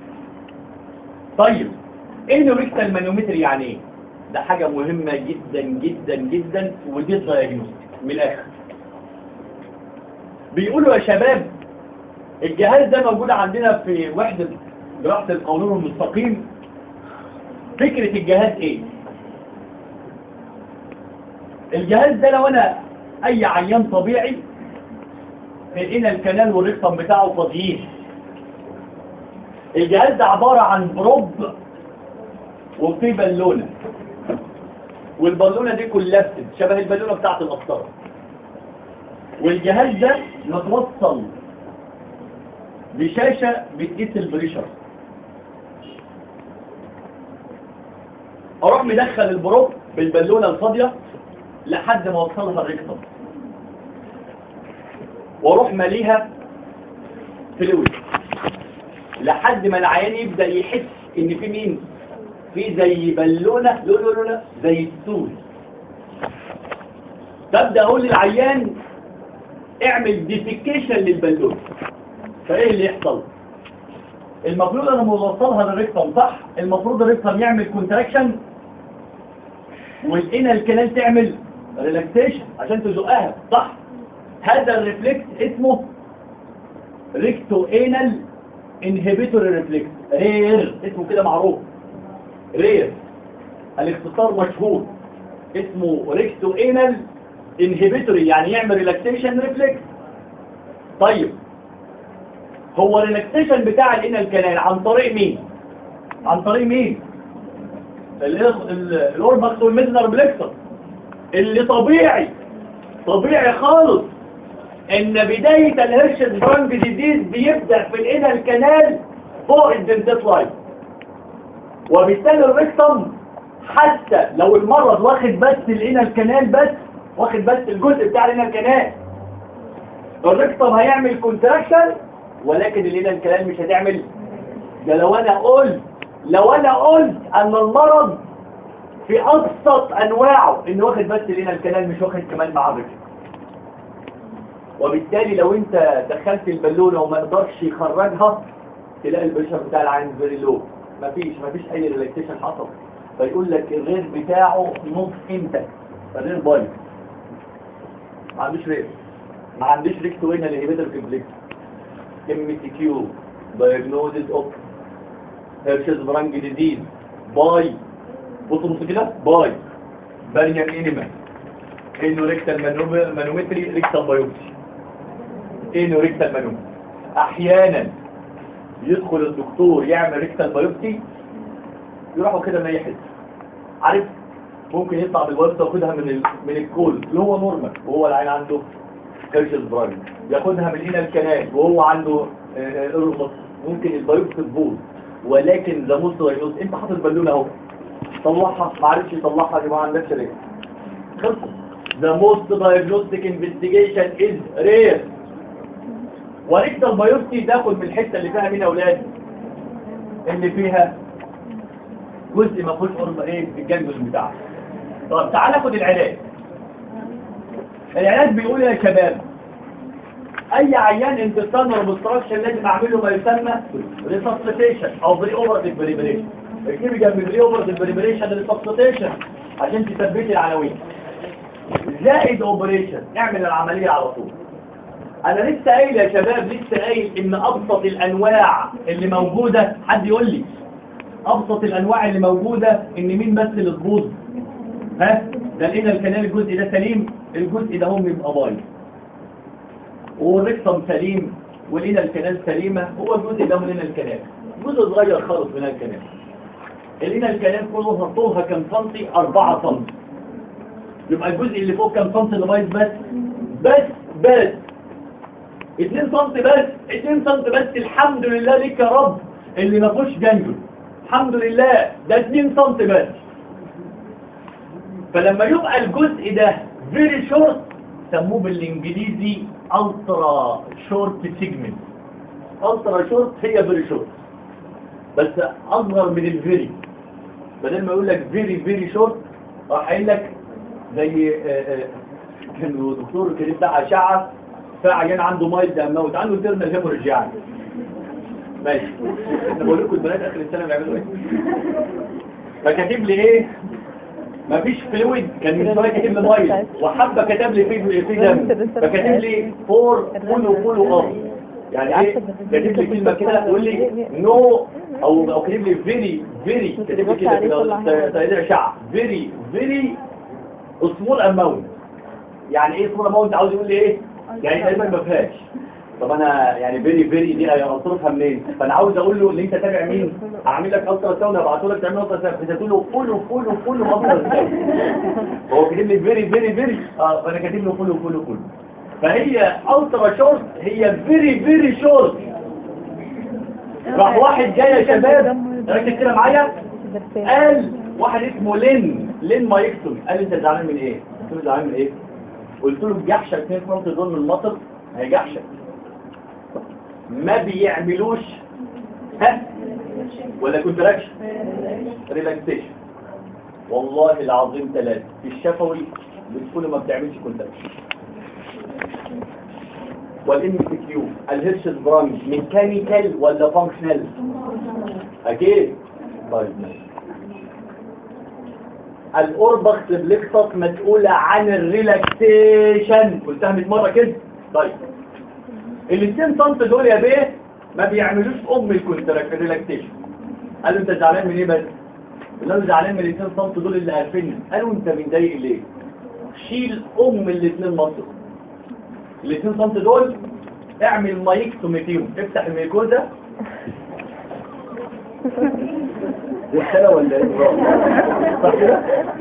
طيب ايه ريكتال مانومتري يعني ايه ده حاجه مهمه جدا جدا جدا ودي الدايجنوستيك من الاخر بيقولوا يا شباب الجهاز ده موجود عندنا في وحدة جراحة القولون المستقيم فكرة الجهاز ايه الجهاز ده لو انا اي عيان طبيعي لقينا الكنال والرقم بتاعه فاضيين الجهاز ده عبارة عن بروب وفي بالونة والبالونة دي كلها شبه البالونة بتاعت القسطرة والجهاز ده متوصل بشاشة بتقيس البريشر اروح مدخل البروب بالبالونة الفاضية لحد ما اوصلها الريكتم واروح ماليها فلويد لحد ما العيان يبدأ يحس ان في مين في زي بالونة لا لا لا زي السول تبدأ اقول للعيان اعمل ديفيكيشن للبالونة فايه اللي يحصل المفروض انا موصلها للريكتم صح المفروض الريكتم يعمل كونتراكشن والإنا الكلام تعمل ريلاكسيشن عشان تزقها صح هذا الريفلكس اسمه ريكتو انال انهبيتوري ريفلكس رير اسمه كده معروف رير الاختصار مشهور اسمه ريكتو انال انهبيتوري يعني يعمل ريلاكسيشن ريفلكس طيب هو الريلاكسيشن بتاع الانال كانال عن طريق مين عن طريق مين الاوربكس والميدنر بليكسر اللي طبيعي طبيعي خالص ان بداية الهرشز برانج ديزيز بيبدأ في الانال الكنال فوق الدنتات لاين وبالتالي الريكتم حتى لو المرض واخد بس الانال الكنال بس واخد بس الجزء بتاع الانال الكنال الريكتم هيعمل كونتراكشن ولكن الانال الكنال مش هتعمل ده لو انا قلت لو انا قلت ان المرض في ابسط انواعه انه واخد بس لنا الكلام مش واخد كمان مع الرجل وبالتالي لو انت دخلت البالونه وما قدرش يخرجها تلاقي البشر بتاع العين فيري لو مفيش مفيش اي ريلاكسيشن حصل فيقول لك الغير بتاعه نص انت الغير بايظ ما عندوش رير ما عندوش ريكتو هنا الهيبيتر كومبلكس ام تي كيو diagnosis of هيرشز برانج ديزيز باي بصوا بصوا كده باي باريان انيما انه ريكتال مانومتري ريكتال بايوبسي انه ريكتال مانومتري احيانا يدخل الدكتور يعمل ريكتال بايوبسي يروحوا كده ما يحس عارف ممكن يطلع بالواسطه وياخدها من ال... من الكول اللي هو نورمال وهو العين عنده هيرشز برانج ياخدها من هنا الكنال وهو عنده ايرمس ممكن البايوبسي تبوظ ولكن ذا موست دايجنوز انت حاطط بالونه اهو طلعها ما عرفش يطلعها يبقى ما عندكش ريك خلص ذا موست دايجنوستيك انفستيجيشن از رير وريكتال بايوبسي تاخد من الحته اللي فيها مين يا اولاد اللي فيها جزء ما فيهوش قرب ايه في الجنجل بتاعها طب تعال ناخد العلاج العلاج بيقول يا شباب اي عيان انتصال ومستراكشن لازم اعمله ما يسمى ريسبستيشن او بري اوبرتيف بريبريشن اكتبي جنب بري اوبرتيف بريبريشن ريسبستيشن عشان تثبتي العناوين زائد اوبريشن اعمل العمليه على طول انا لسه قايل يا شباب لسه قايل ان ابسط الانواع اللي موجوده حد يقول لي ابسط الانواع اللي موجوده ان مين بس اللي تبوظ ها ده لقينا الكلام الجزء ده سليم الجزء ده هم يبقى بايظ والرقم سليم ولينا الكنال سليمة هو الجزء ده من لنا الكنال جزء صغير خالص من الكنال لينا الكنال كله طولها كم سنتي 4 سنتي يبقى الجزء اللي فوق كم سنتي اللي بايظ بس بس بس 2 سنتي بس 2 سنتي بس الحمد لله ليك يا رب اللي ما فيهوش جنجل الحمد لله ده 2 سنتي بس فلما يبقى الجزء ده فيري شورت سموه بالانجليزي الترا شورت سيجمنت الترا شورت هي فيري شورت بس اصغر من الفيري بدل ما يقول لك فيري فيري شورت راح قايل لك زي كان دكتور كان بتاع اشعه فعيان عنده مايل دموت عنده تيرنال هيموريج يعني ماشي انا بقول لكم البنات اخر السنه بيعملوا ايه فكاتب لي ايه مفيش فلويد كان من شويه كاتب لي ميه وحبه كتب لي في في دم فكاتب لي فور فولو فولو اب يعني ايه كاتب لي كلمه كده يقول لي نو او او كاتب لي فيري فيري كاتب لي كده في تقدير اشعه فيري فيري سمول اماونت يعني ايه سمول اماونت عاوز يقول لي ايه يعني تقريبا ما فيهاش طب انا يعني فيري فيري دي اصرفها منين فانا عاوز اقول له ان انت تابع مين اعمل لك الترا ساوند ابعته لك تعمل الترا ساوند فتقول له فولو فولو فولو الترا هو كاتب لي فيري فيري فيري اه فانا كاتب له فولو فولو فولو فهي الترا شورت هي فيري فيري شورت راح واحد جاي يا شباب ركز كده معايا قال واحد اسمه لين لين مايكسون قال لي انت زعلان من ايه قلت له زعلان من ايه قلت له الجحشه 2 سم دول من المطر هي جحشه ما بيعملوش ها ولا كونتراكشن ريلاكسيشن والله العظيم ثلاثة في الشفوي بتقولوا ما بتعملش كونتراكشن والام سي كيو الهرش برانش ميكانيكال ولا فانكشنال اكيد طيب الاوربكس بليكتس مسؤولة عن الريلاكسيشن قلتها 100 مرة كده طيب الاثنين طنط دول يا بيه ما بيعملوش ام الكونتراكت الريلاكسيشن قالوا انت زعلان من ايه بس قالوا له زعلان من الاثنين طنط دول اللي عارفيني قالوا انت متضايق ليه شيل ام الاثنين مصر الاثنين طنط دول اعمل مايكتومي فيهم افتح الميكوزا والسنة ولا ايه صح كده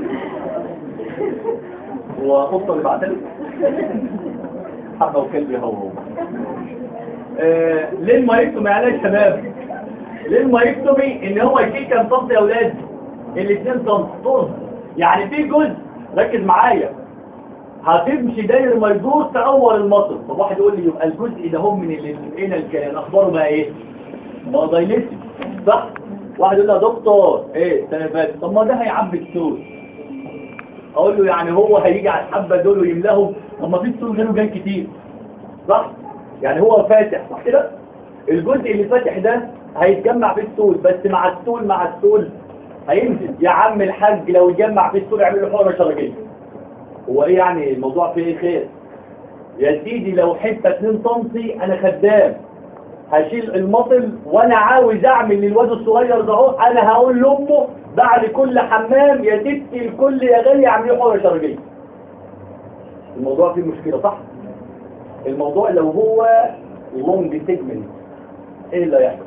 وقطة اللي بعتله حبة وكلب هو هو آه، ليه المايكتومي يعني يا شباب ليه المايكتومي ان هو يشيل كام طنط يا اولاد الاثنين طنط طرز يعني في جزء ركز معايا هتمشي داير ما يدور تأول المصر طب واحد يقول لي يبقى الجزء ده هم من اللي هنا الكلام اخباره بقى ايه ما ضايلتي صح واحد يقول لي يا دكتور ايه السنه اللي فاتت طب ما ده هيعبي السور اقول له يعني هو هيجي على الحبه دول ويملاهم طب ما في السور غيره جاي كتير صح يعني هو فاتح صح كده الجزء اللي فاتح ده هيتجمع في السول بس مع السول مع السول هينزل يا عم الحاج لو اتجمع في السول يعمل له حوره شرجيه هو ايه يعني الموضوع فيه ايه خير يا سيدي لو حته 2 سم انا خدام هشيل المطل وانا عاوز اعمل للواد الصغير ده اهو انا هقول لامه بعد كل حمام يا ستي الكل يا غالي اعملوا حوره شرجيه الموضوع فيه مشكله صح الموضوع لو هو لونج سيجمنت ايه اللي هيحصل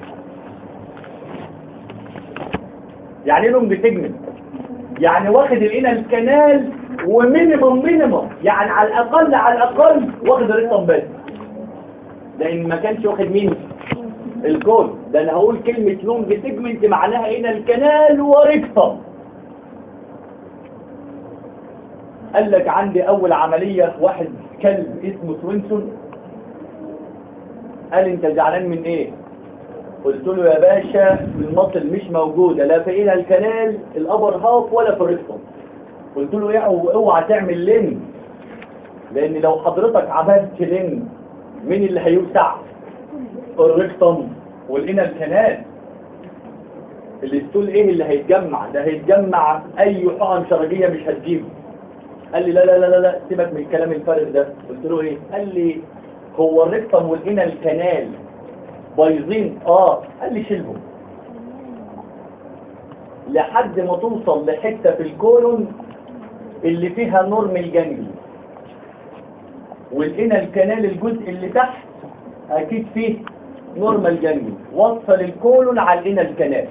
يعني ايه لونج سيجمنت يعني واخد الانال الكنال ومينيمم مينيمم يعني على الاقل على الاقل واخد الريتم بس لان ما كانش واخد مين الكود ده انا هقول كلمة لونج سيجمنت معناها هنا الكنال وريكتم قال لك عندي اول عملية واحد كلب اسمه سوينسون قال انت زعلان من ايه قلت له يا باشا المصل مش موجودة لا في هنا الكنال الابر هاف ولا في الريكتم قلت له ايه اوعى تعمل لين لان لو حضرتك عملت لين مين اللي هيوسع الريكتم والإنا الكنال الاستول ايه اللي هيتجمع ده هيتجمع اي حقن شرجية مش هتجيبه قال لي لا لا لا لا سيبك من الكلام الفارغ ده قلت له ايه قال لي هو الريكتم والإنا الكنال بايظين اه قال لي شيلهم لحد ما توصل لحتة في الكولون اللي فيها نورم الجنجل والإنا الكنال الجزء اللي تحت أكيد فيه نورمال جنجل وصل الكولون على الإنا الكنال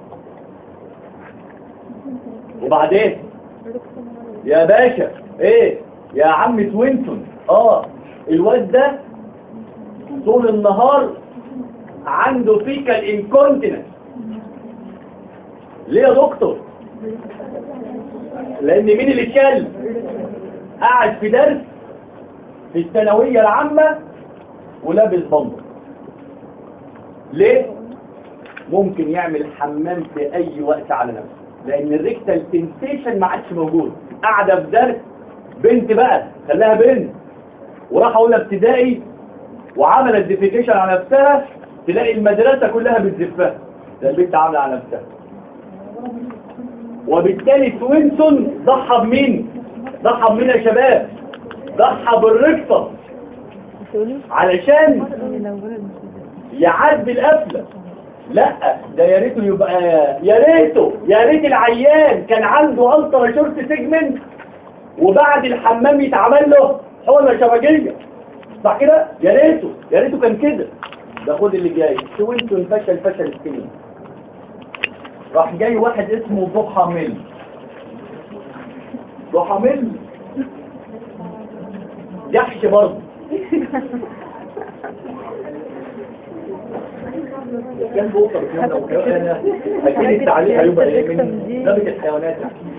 وبعدين يا باشا ايه يا عم توينتون اه الواد ده طول النهار عنده فيكال انكونتيننس ليه يا دكتور لان مين اللي اتشل قاعد في درس في الثانوية العامة ولابس بنطلون ليه ممكن يعمل حمام في اي وقت على نفسه لان الريكتال سنسيشن ما عادش موجود قاعده في درس بنت بقى خلاها بنت وراح اولى ابتدائي وعملت ديفيكيشن على نفسها تلاقي المدرسه كلها بتزفها ده البنت عامله على نفسها وبالتالي توينسون ضحى بمين ضحى بمين يا شباب ضحى بالركطه علشان يعدي القفله لا ده يا ريته يبقى يا ريته يا ريت العيان كان عنده الترا شورت سيجمنت وبعد الحمام يتعمل له حقنه شبكيه صح كده يا ريته يا ريته كان كده ده خد اللي جاي سوينتون فشل فشل السنين راح جاي واحد اسمه ضحى ميل ضحى ميل جحش برضه كان بوصل الكلام ده وكمان اكيد التعليق هيبقى ايه من درجه الحيوانات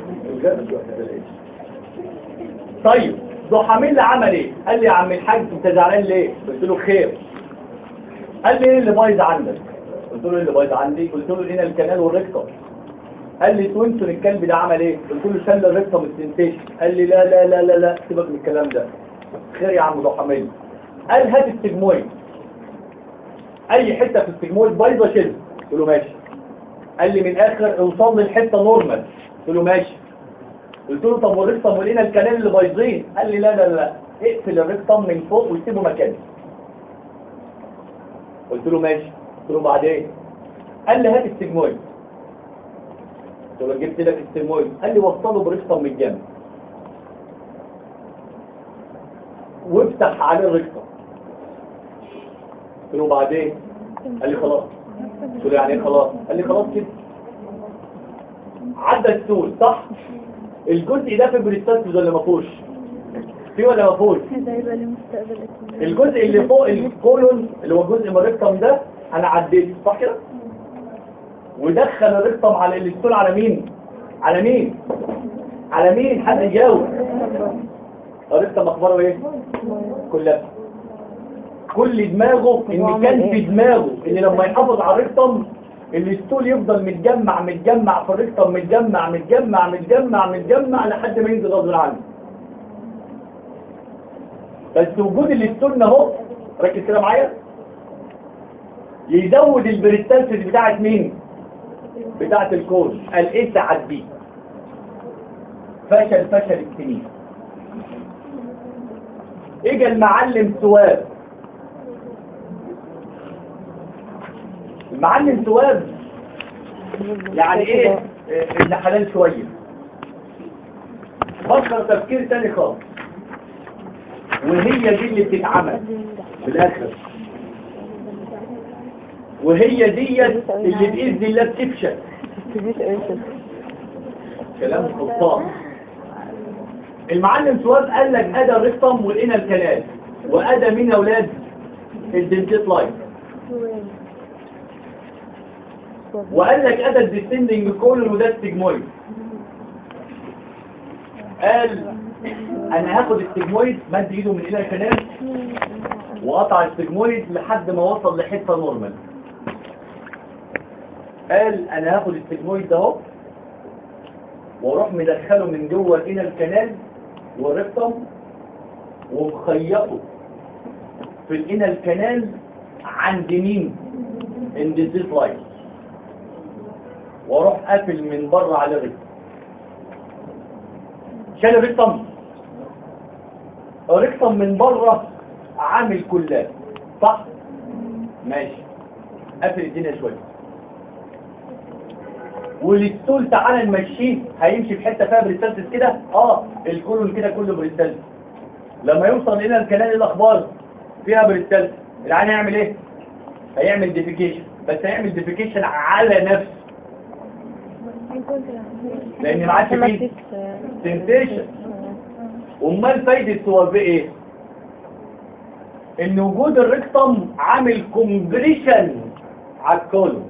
طيب ضحى مين اللي عمل ايه قال لي يا عم الحاج انت زعلان ليه قلت له خير قال لي ايه اللي بايظ عندك قلت له ايه اللي بايظ عندي قلت له هنا الكنال والريكتر قال لي توينسون الكلب ده عمل ايه قلت له شل الريكتر السنتيشن قال لي لا لا لا لا لا سيبك من الكلام ده خير يا عم ضحى مين قال هات السجمويد اي حته في السجمويد بايظه شيل قلت له ماشي قال لي من اخر اوصل للحته نورمال قلت له ماشي قلت له طب والريكتم ولقينا الكلام اللي بايظين قال لي لا لا لا اقفل الريكتم من فوق وسيبه مكانه قلت له ماشي قلت له بعدين قال لي هات السجمويد قلت له جبت لك السجمويد قال لي وصله بريكتم من الجنب وافتح عليه الريكتم قلت له بعدين قال لي خلاص قلت له يعني ايه خلاص قال لي خلاص كده عدى السول صح الجزء ده في بريستاتيز ولا ما فيهوش في ولا ما فيهوش هذا يبقى لمستقبل أكيد. الجزء اللي فوق الكولون اللي هو جزء من الريكتم ده انا عديته صح كده ودخل الريكتم على الاستول على مين على مين على مين حد يجاوب الريكتم اخباره ايه كلها كل دماغه ان كان في دماغه ان لما يحافظ على الريكتم الاستول يفضل متجمع متجمع في الريكتم متجمع متجمع متجمع متجمع لحد ما ينزل غصب عنه بس وجود الاستول اهو ركز كده معايا يزود البريستانسز بتاعت مين بتاعت الكون قال ايه تعدي فشل فشل السنين اجى المعلم سواب المعلم سواب يعني ايه إيه، ابن حلال شوية فكر تفكير تاني خالص وهي دي اللي بتتعمل في الاخر وهي دي اللي باذن الله بتفشل كلام خطاب المعلم سواد قال لك ادى الرقم ولقينا الكلام وادى مين يا اولاد الدنتيت لاين وقال لك ادى الديسندنج كولون وده السجمويد قال انا هاخد السجمويد مد ايده من الى الكلام وقطع السجمويد لحد ما وصل لحته نورمال قال انا هاخد السجمويد ده اهو واروح مدخله من جوه الى الكنال والرقم ومخيطه في الانى الكنال عند مين عند الزيت لاين واروح قافل من بره على الرقم شال الرقم الرقم من بره عامل كلاب صح ماشي قافل الدنيا شويه والستول تعالى نمشيه هيمشي في حته فيها بريستالسيس كده اه الكولون كده كله بريستالسيس لما يوصل الى الكلام الاخبار فيها بريستالسيس العين هيعمل ايه هيعمل ديفيكيشن بس هيعمل ديفيكيشن على نفسه لان ما عادش فيه سنسيشن امال فايده السوابق ايه ان وجود الريكتم عامل كومبريشن على الكولون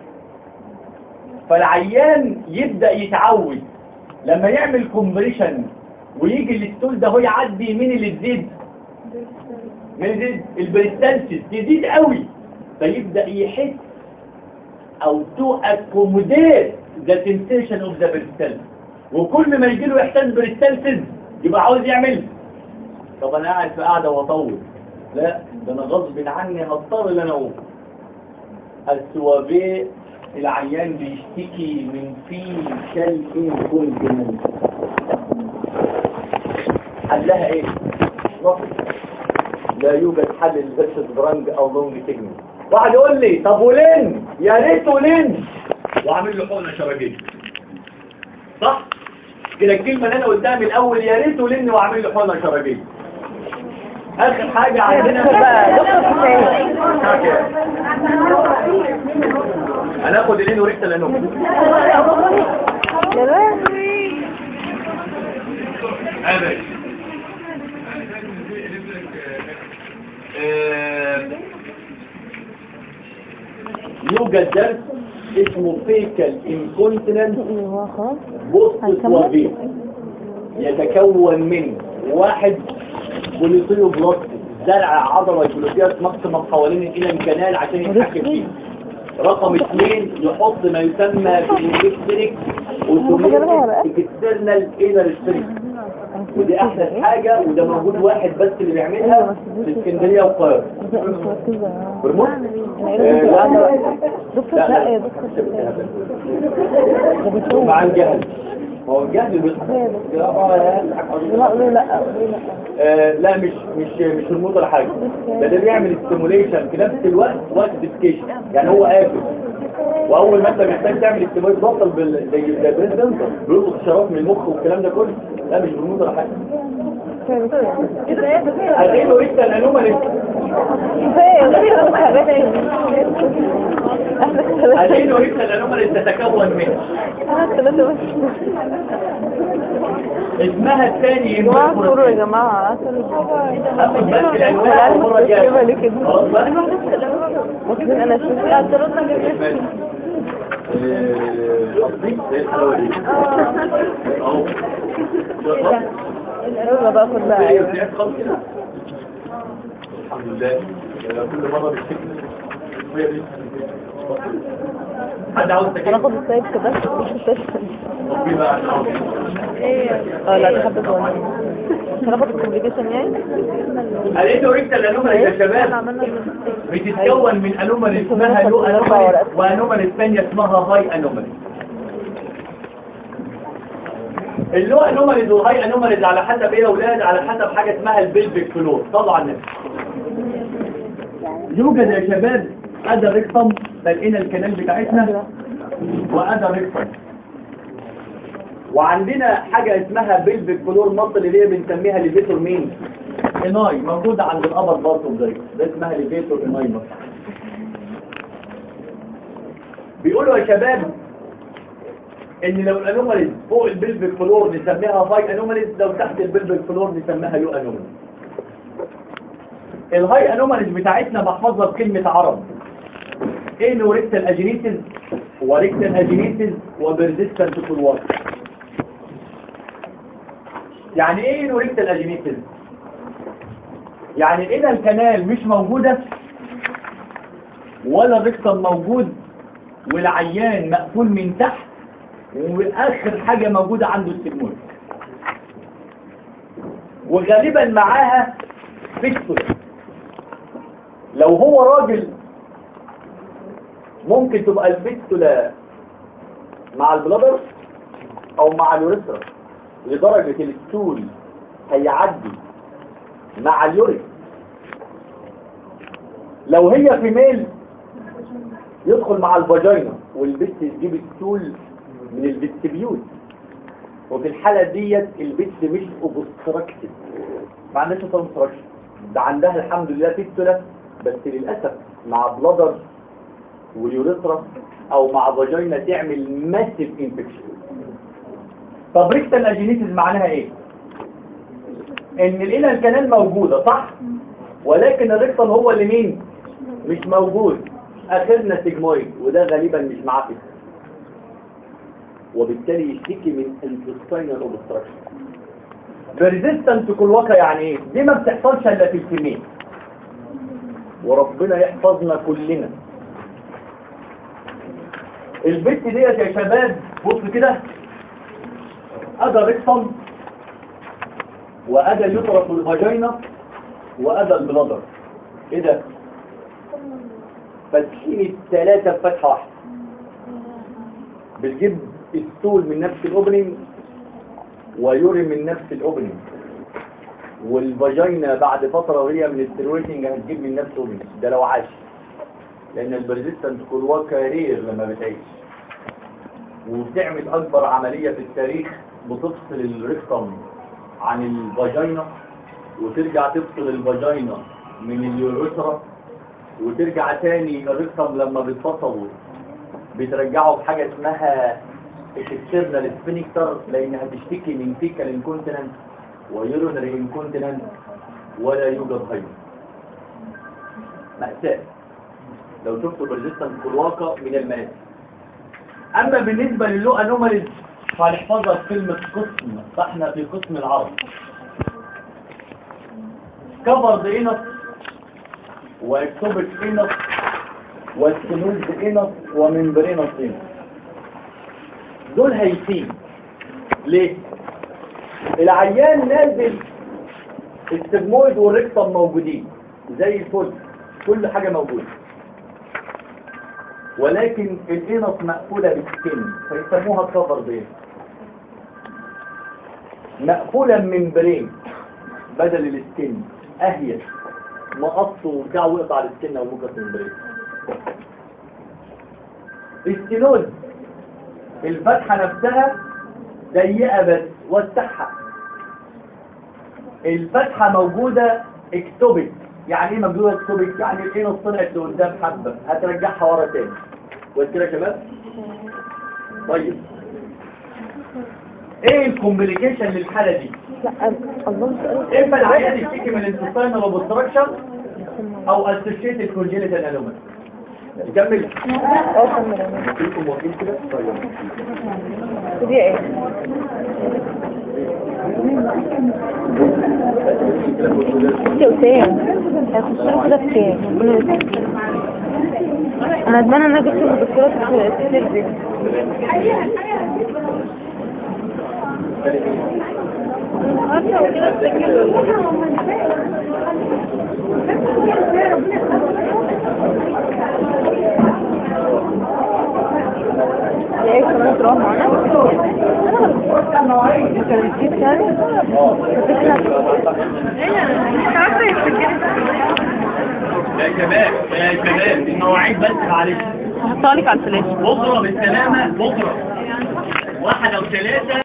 فالعيان يبدأ يتعود لما يعمل كومبريشن ويجي الستول ده هو يعدي مين اللي تزيد من يزيد البريستانسيس تزيد قوي فيبدأ يحس او تو اكوموديت ذا سنسيشن اوف ذا بريستانسيس وكل ما يجي له احساس بريستانسيس يبقى عاوز يعمل طب انا قاعد في قاعده واطول لا ده انا غصب عني هضطر ان انا اقوم السوابيه العيان بيشتكي من فيشل انكونتيننس حلها ايه رفض لا يوجد حل لبس برانج او لونج تجمل واحد يقول لي طب ولين يا ريت ولين واعمل له حقنه شبكيه صح كده الكلمه اللي انا قلتها من الاول يا ريت ولين واعمل له حقنه شبكيه اخر حاجه عندنا هناخد اللين وريحه لانه ابدا يوجد درس اسمه فيكال انكونتيننت ايوه خلاص بوست هنكمل؟ وفيك يتكون من واحد بوليطيو بلوت زرع عضلة جلوتيات مقسمة حوالين الإلم كانال عشان يتحكم فيه رقم اثنين يحط ما يسمى بالإلكتريك اكسترنال انر ستريك ودي احسن حاجة وده موجود واحد بس اللي بيعملها في اسكندرية والقاهرة برموت؟ آه، لا لا دكتور لا، لا لا. يا دكتور ده بيصور مع الجهل ما هو الجهل بيصحى لا قولوا لا قولوا لا آه، لا مش مش مش ريموت ولا حاجه ده ده بيعمل ستيموليشن في نفس الوقت وقت ديسكيشن يعني هو قافل واول ما انت محتاج تعمل ستيموليشن توصل بال زي زي بريزنت بيلقط اشارات من المخ والكلام ده كله لا مش ريموت ولا حاجه هتلاقيه انت الانومالي كفايه ده حاجات ايه احنا الثلاثه هتلاقيه انت الانومالي تتكون منها احنا الثلاثه بس اسمها الثاني يا جماعه صوروا يا جماعه هاخد بس الانواع المره جايبها الجايه ليه كده خلاص بقى ممكن انا شوف اعترضنا ماشي. آه، قصدي زي الحلاوه دي اهو يلا بقى خد بقى ايوه بتاعت خالص كده الحمد لله آه، كل مره بالشكل هي دي. حد عاوز تكلم هناخد السايب كده مش السايب ربي بقى عشان عاوز. اه لا دي حبة صغيرة هناخد الكومبليكيشن يعني قالت له انت الانومالي يا شباب بتتكون من انومالي اسمها لو انومالي وانومالي الثانيه اسمها هاي انومالي اللو انوماليز والهاي انوماليز على حسب ايه يا اولاد على حسب حاجه اسمها البلفيك فلور طبعا يوجد يا شباب ادى ريكتم لقينا الكنال بتاعتنا وادى ريكتم وعندنا حاجة اسمها بلفيك فلور مصل اللي هي بنسميها ليفيتور مين اناي موجودة عند الابر بارتو ده ده اسمها ليفيتور اناي مصل بيقولوا يا شباب ان لو الانوماليز فوق البلفيك فلور نسميها هاي انوماليز لو تحت البلفيك فلور نسميها لو انوماليز الهاي انوماليز بتاعتنا محفظة بكلمة عرب انو ريكتال اجينيتز وريكتال اجينيتز وبرزيستنت في الوسط يعني ايه انو ريكتال اجينيتز يعني اذا الكنال مش موجودة ولا الريكتال موجود والعيان مقفول من تحت واخر حاجة موجودة عنده السجمول وغالبا معاها فيكتور لو هو راجل ممكن تبقى الفيستولا مع البلادر او مع اليوريثرا لدرجة الستول هيعدي مع اليوريث لو هي في ميل يدخل مع الفاجينا والبت تجيب الستول من الفيستبيول وفي الحالة ديت البت مش اوبستراكتد ما عندهاش اوبستراكشن ده عندها الحمد لله فيستولا بس للأسف مع بلادر واليوريثرا او مع فاجينا تعمل ماسيف انفكشن طب ريكتال اجينيتس معناها ايه ان الانال الكنال موجودة صح ولكن الريكتال هو اللي مين مش موجود اخرنا سيجمويد وده غالبا مش معاه فكرة. وبالتالي يشتكي من intestinal obstruction بريزيستنت كلوكا يعني ايه دي ما بتحصلش الا في الكمين وربنا يحفظنا كلنا البت ديت يا شباب بص كده ادى ريكتم وادى يطرف الفاجينا وادى البلادر ايه ده فاتحين الثلاثه بفتحه واحده بتجيب الستول من نفس الاوبننج ويوري من نفس الاوبننج والفاجينا بعد فترة وهي من السترويتنج هتجيب من نفس الاوبننج ده لو عاش لان البرزيستنت كلوا كارير لما بتعيش وبتعمل اكبر عملية في التاريخ بتفصل الريكتم عن الفاجينا وترجع تفصل الفاجينا من اليوريثرا وترجع تاني الريكتم لما بتفصلوا بترجعه بحاجة اسمها اكسترنال سفينكتر لانها تشتكي من فيكال انكونتيننت ويورونري انكونتيننت ولا يوجد غيره مأساة لو شفتوا بريزيستنس كلواكا من الماس اما بالنسبة للو انوماليز فهنحفظها في كلمة قسم فاحنا في قسم العرض كفرد انس واكتوبك انس والسنوز انس وممبرينس انس دول هيسين ليه العيان نازل السجمويد والريكتم موجودين زي الفل كل حاجة موجودة ولكن الانس مقفولة بالسكن فيسموها كفر بين مقفولة من برين بدل السكن اهيت مقص وبتاع وقطع السكن او مكس من برين الستينوز الفتحة نفسها ضيقة بس وسعها الفتحة موجودة اكتوبك يعني ايه موجودة اكتوبك يعني الانس طلعت لقدام حبة هترجعها ورا تاني قلت كده يا شباب طيب ايه الكومبليكيشن للحالة دي لا الله سؤال اما العيان يشتكي من الانتستينال اوبستراكشن او اسوشيتد كونجينيتال انومالي نكمل اه كمل انا فيكم واقفين كده طيب دي ايه انت وسام هيخش له كده بكام ربنا يستر. انا اتمنى ان انا جبت الدكتوراه في السيرفي ايه كمان تروح معانا كان في تاني يا شباب يا شباب المواعيد بس معلش هحطها لك على الفلاش بكره بالسلامة بكره واحدة وثلاثة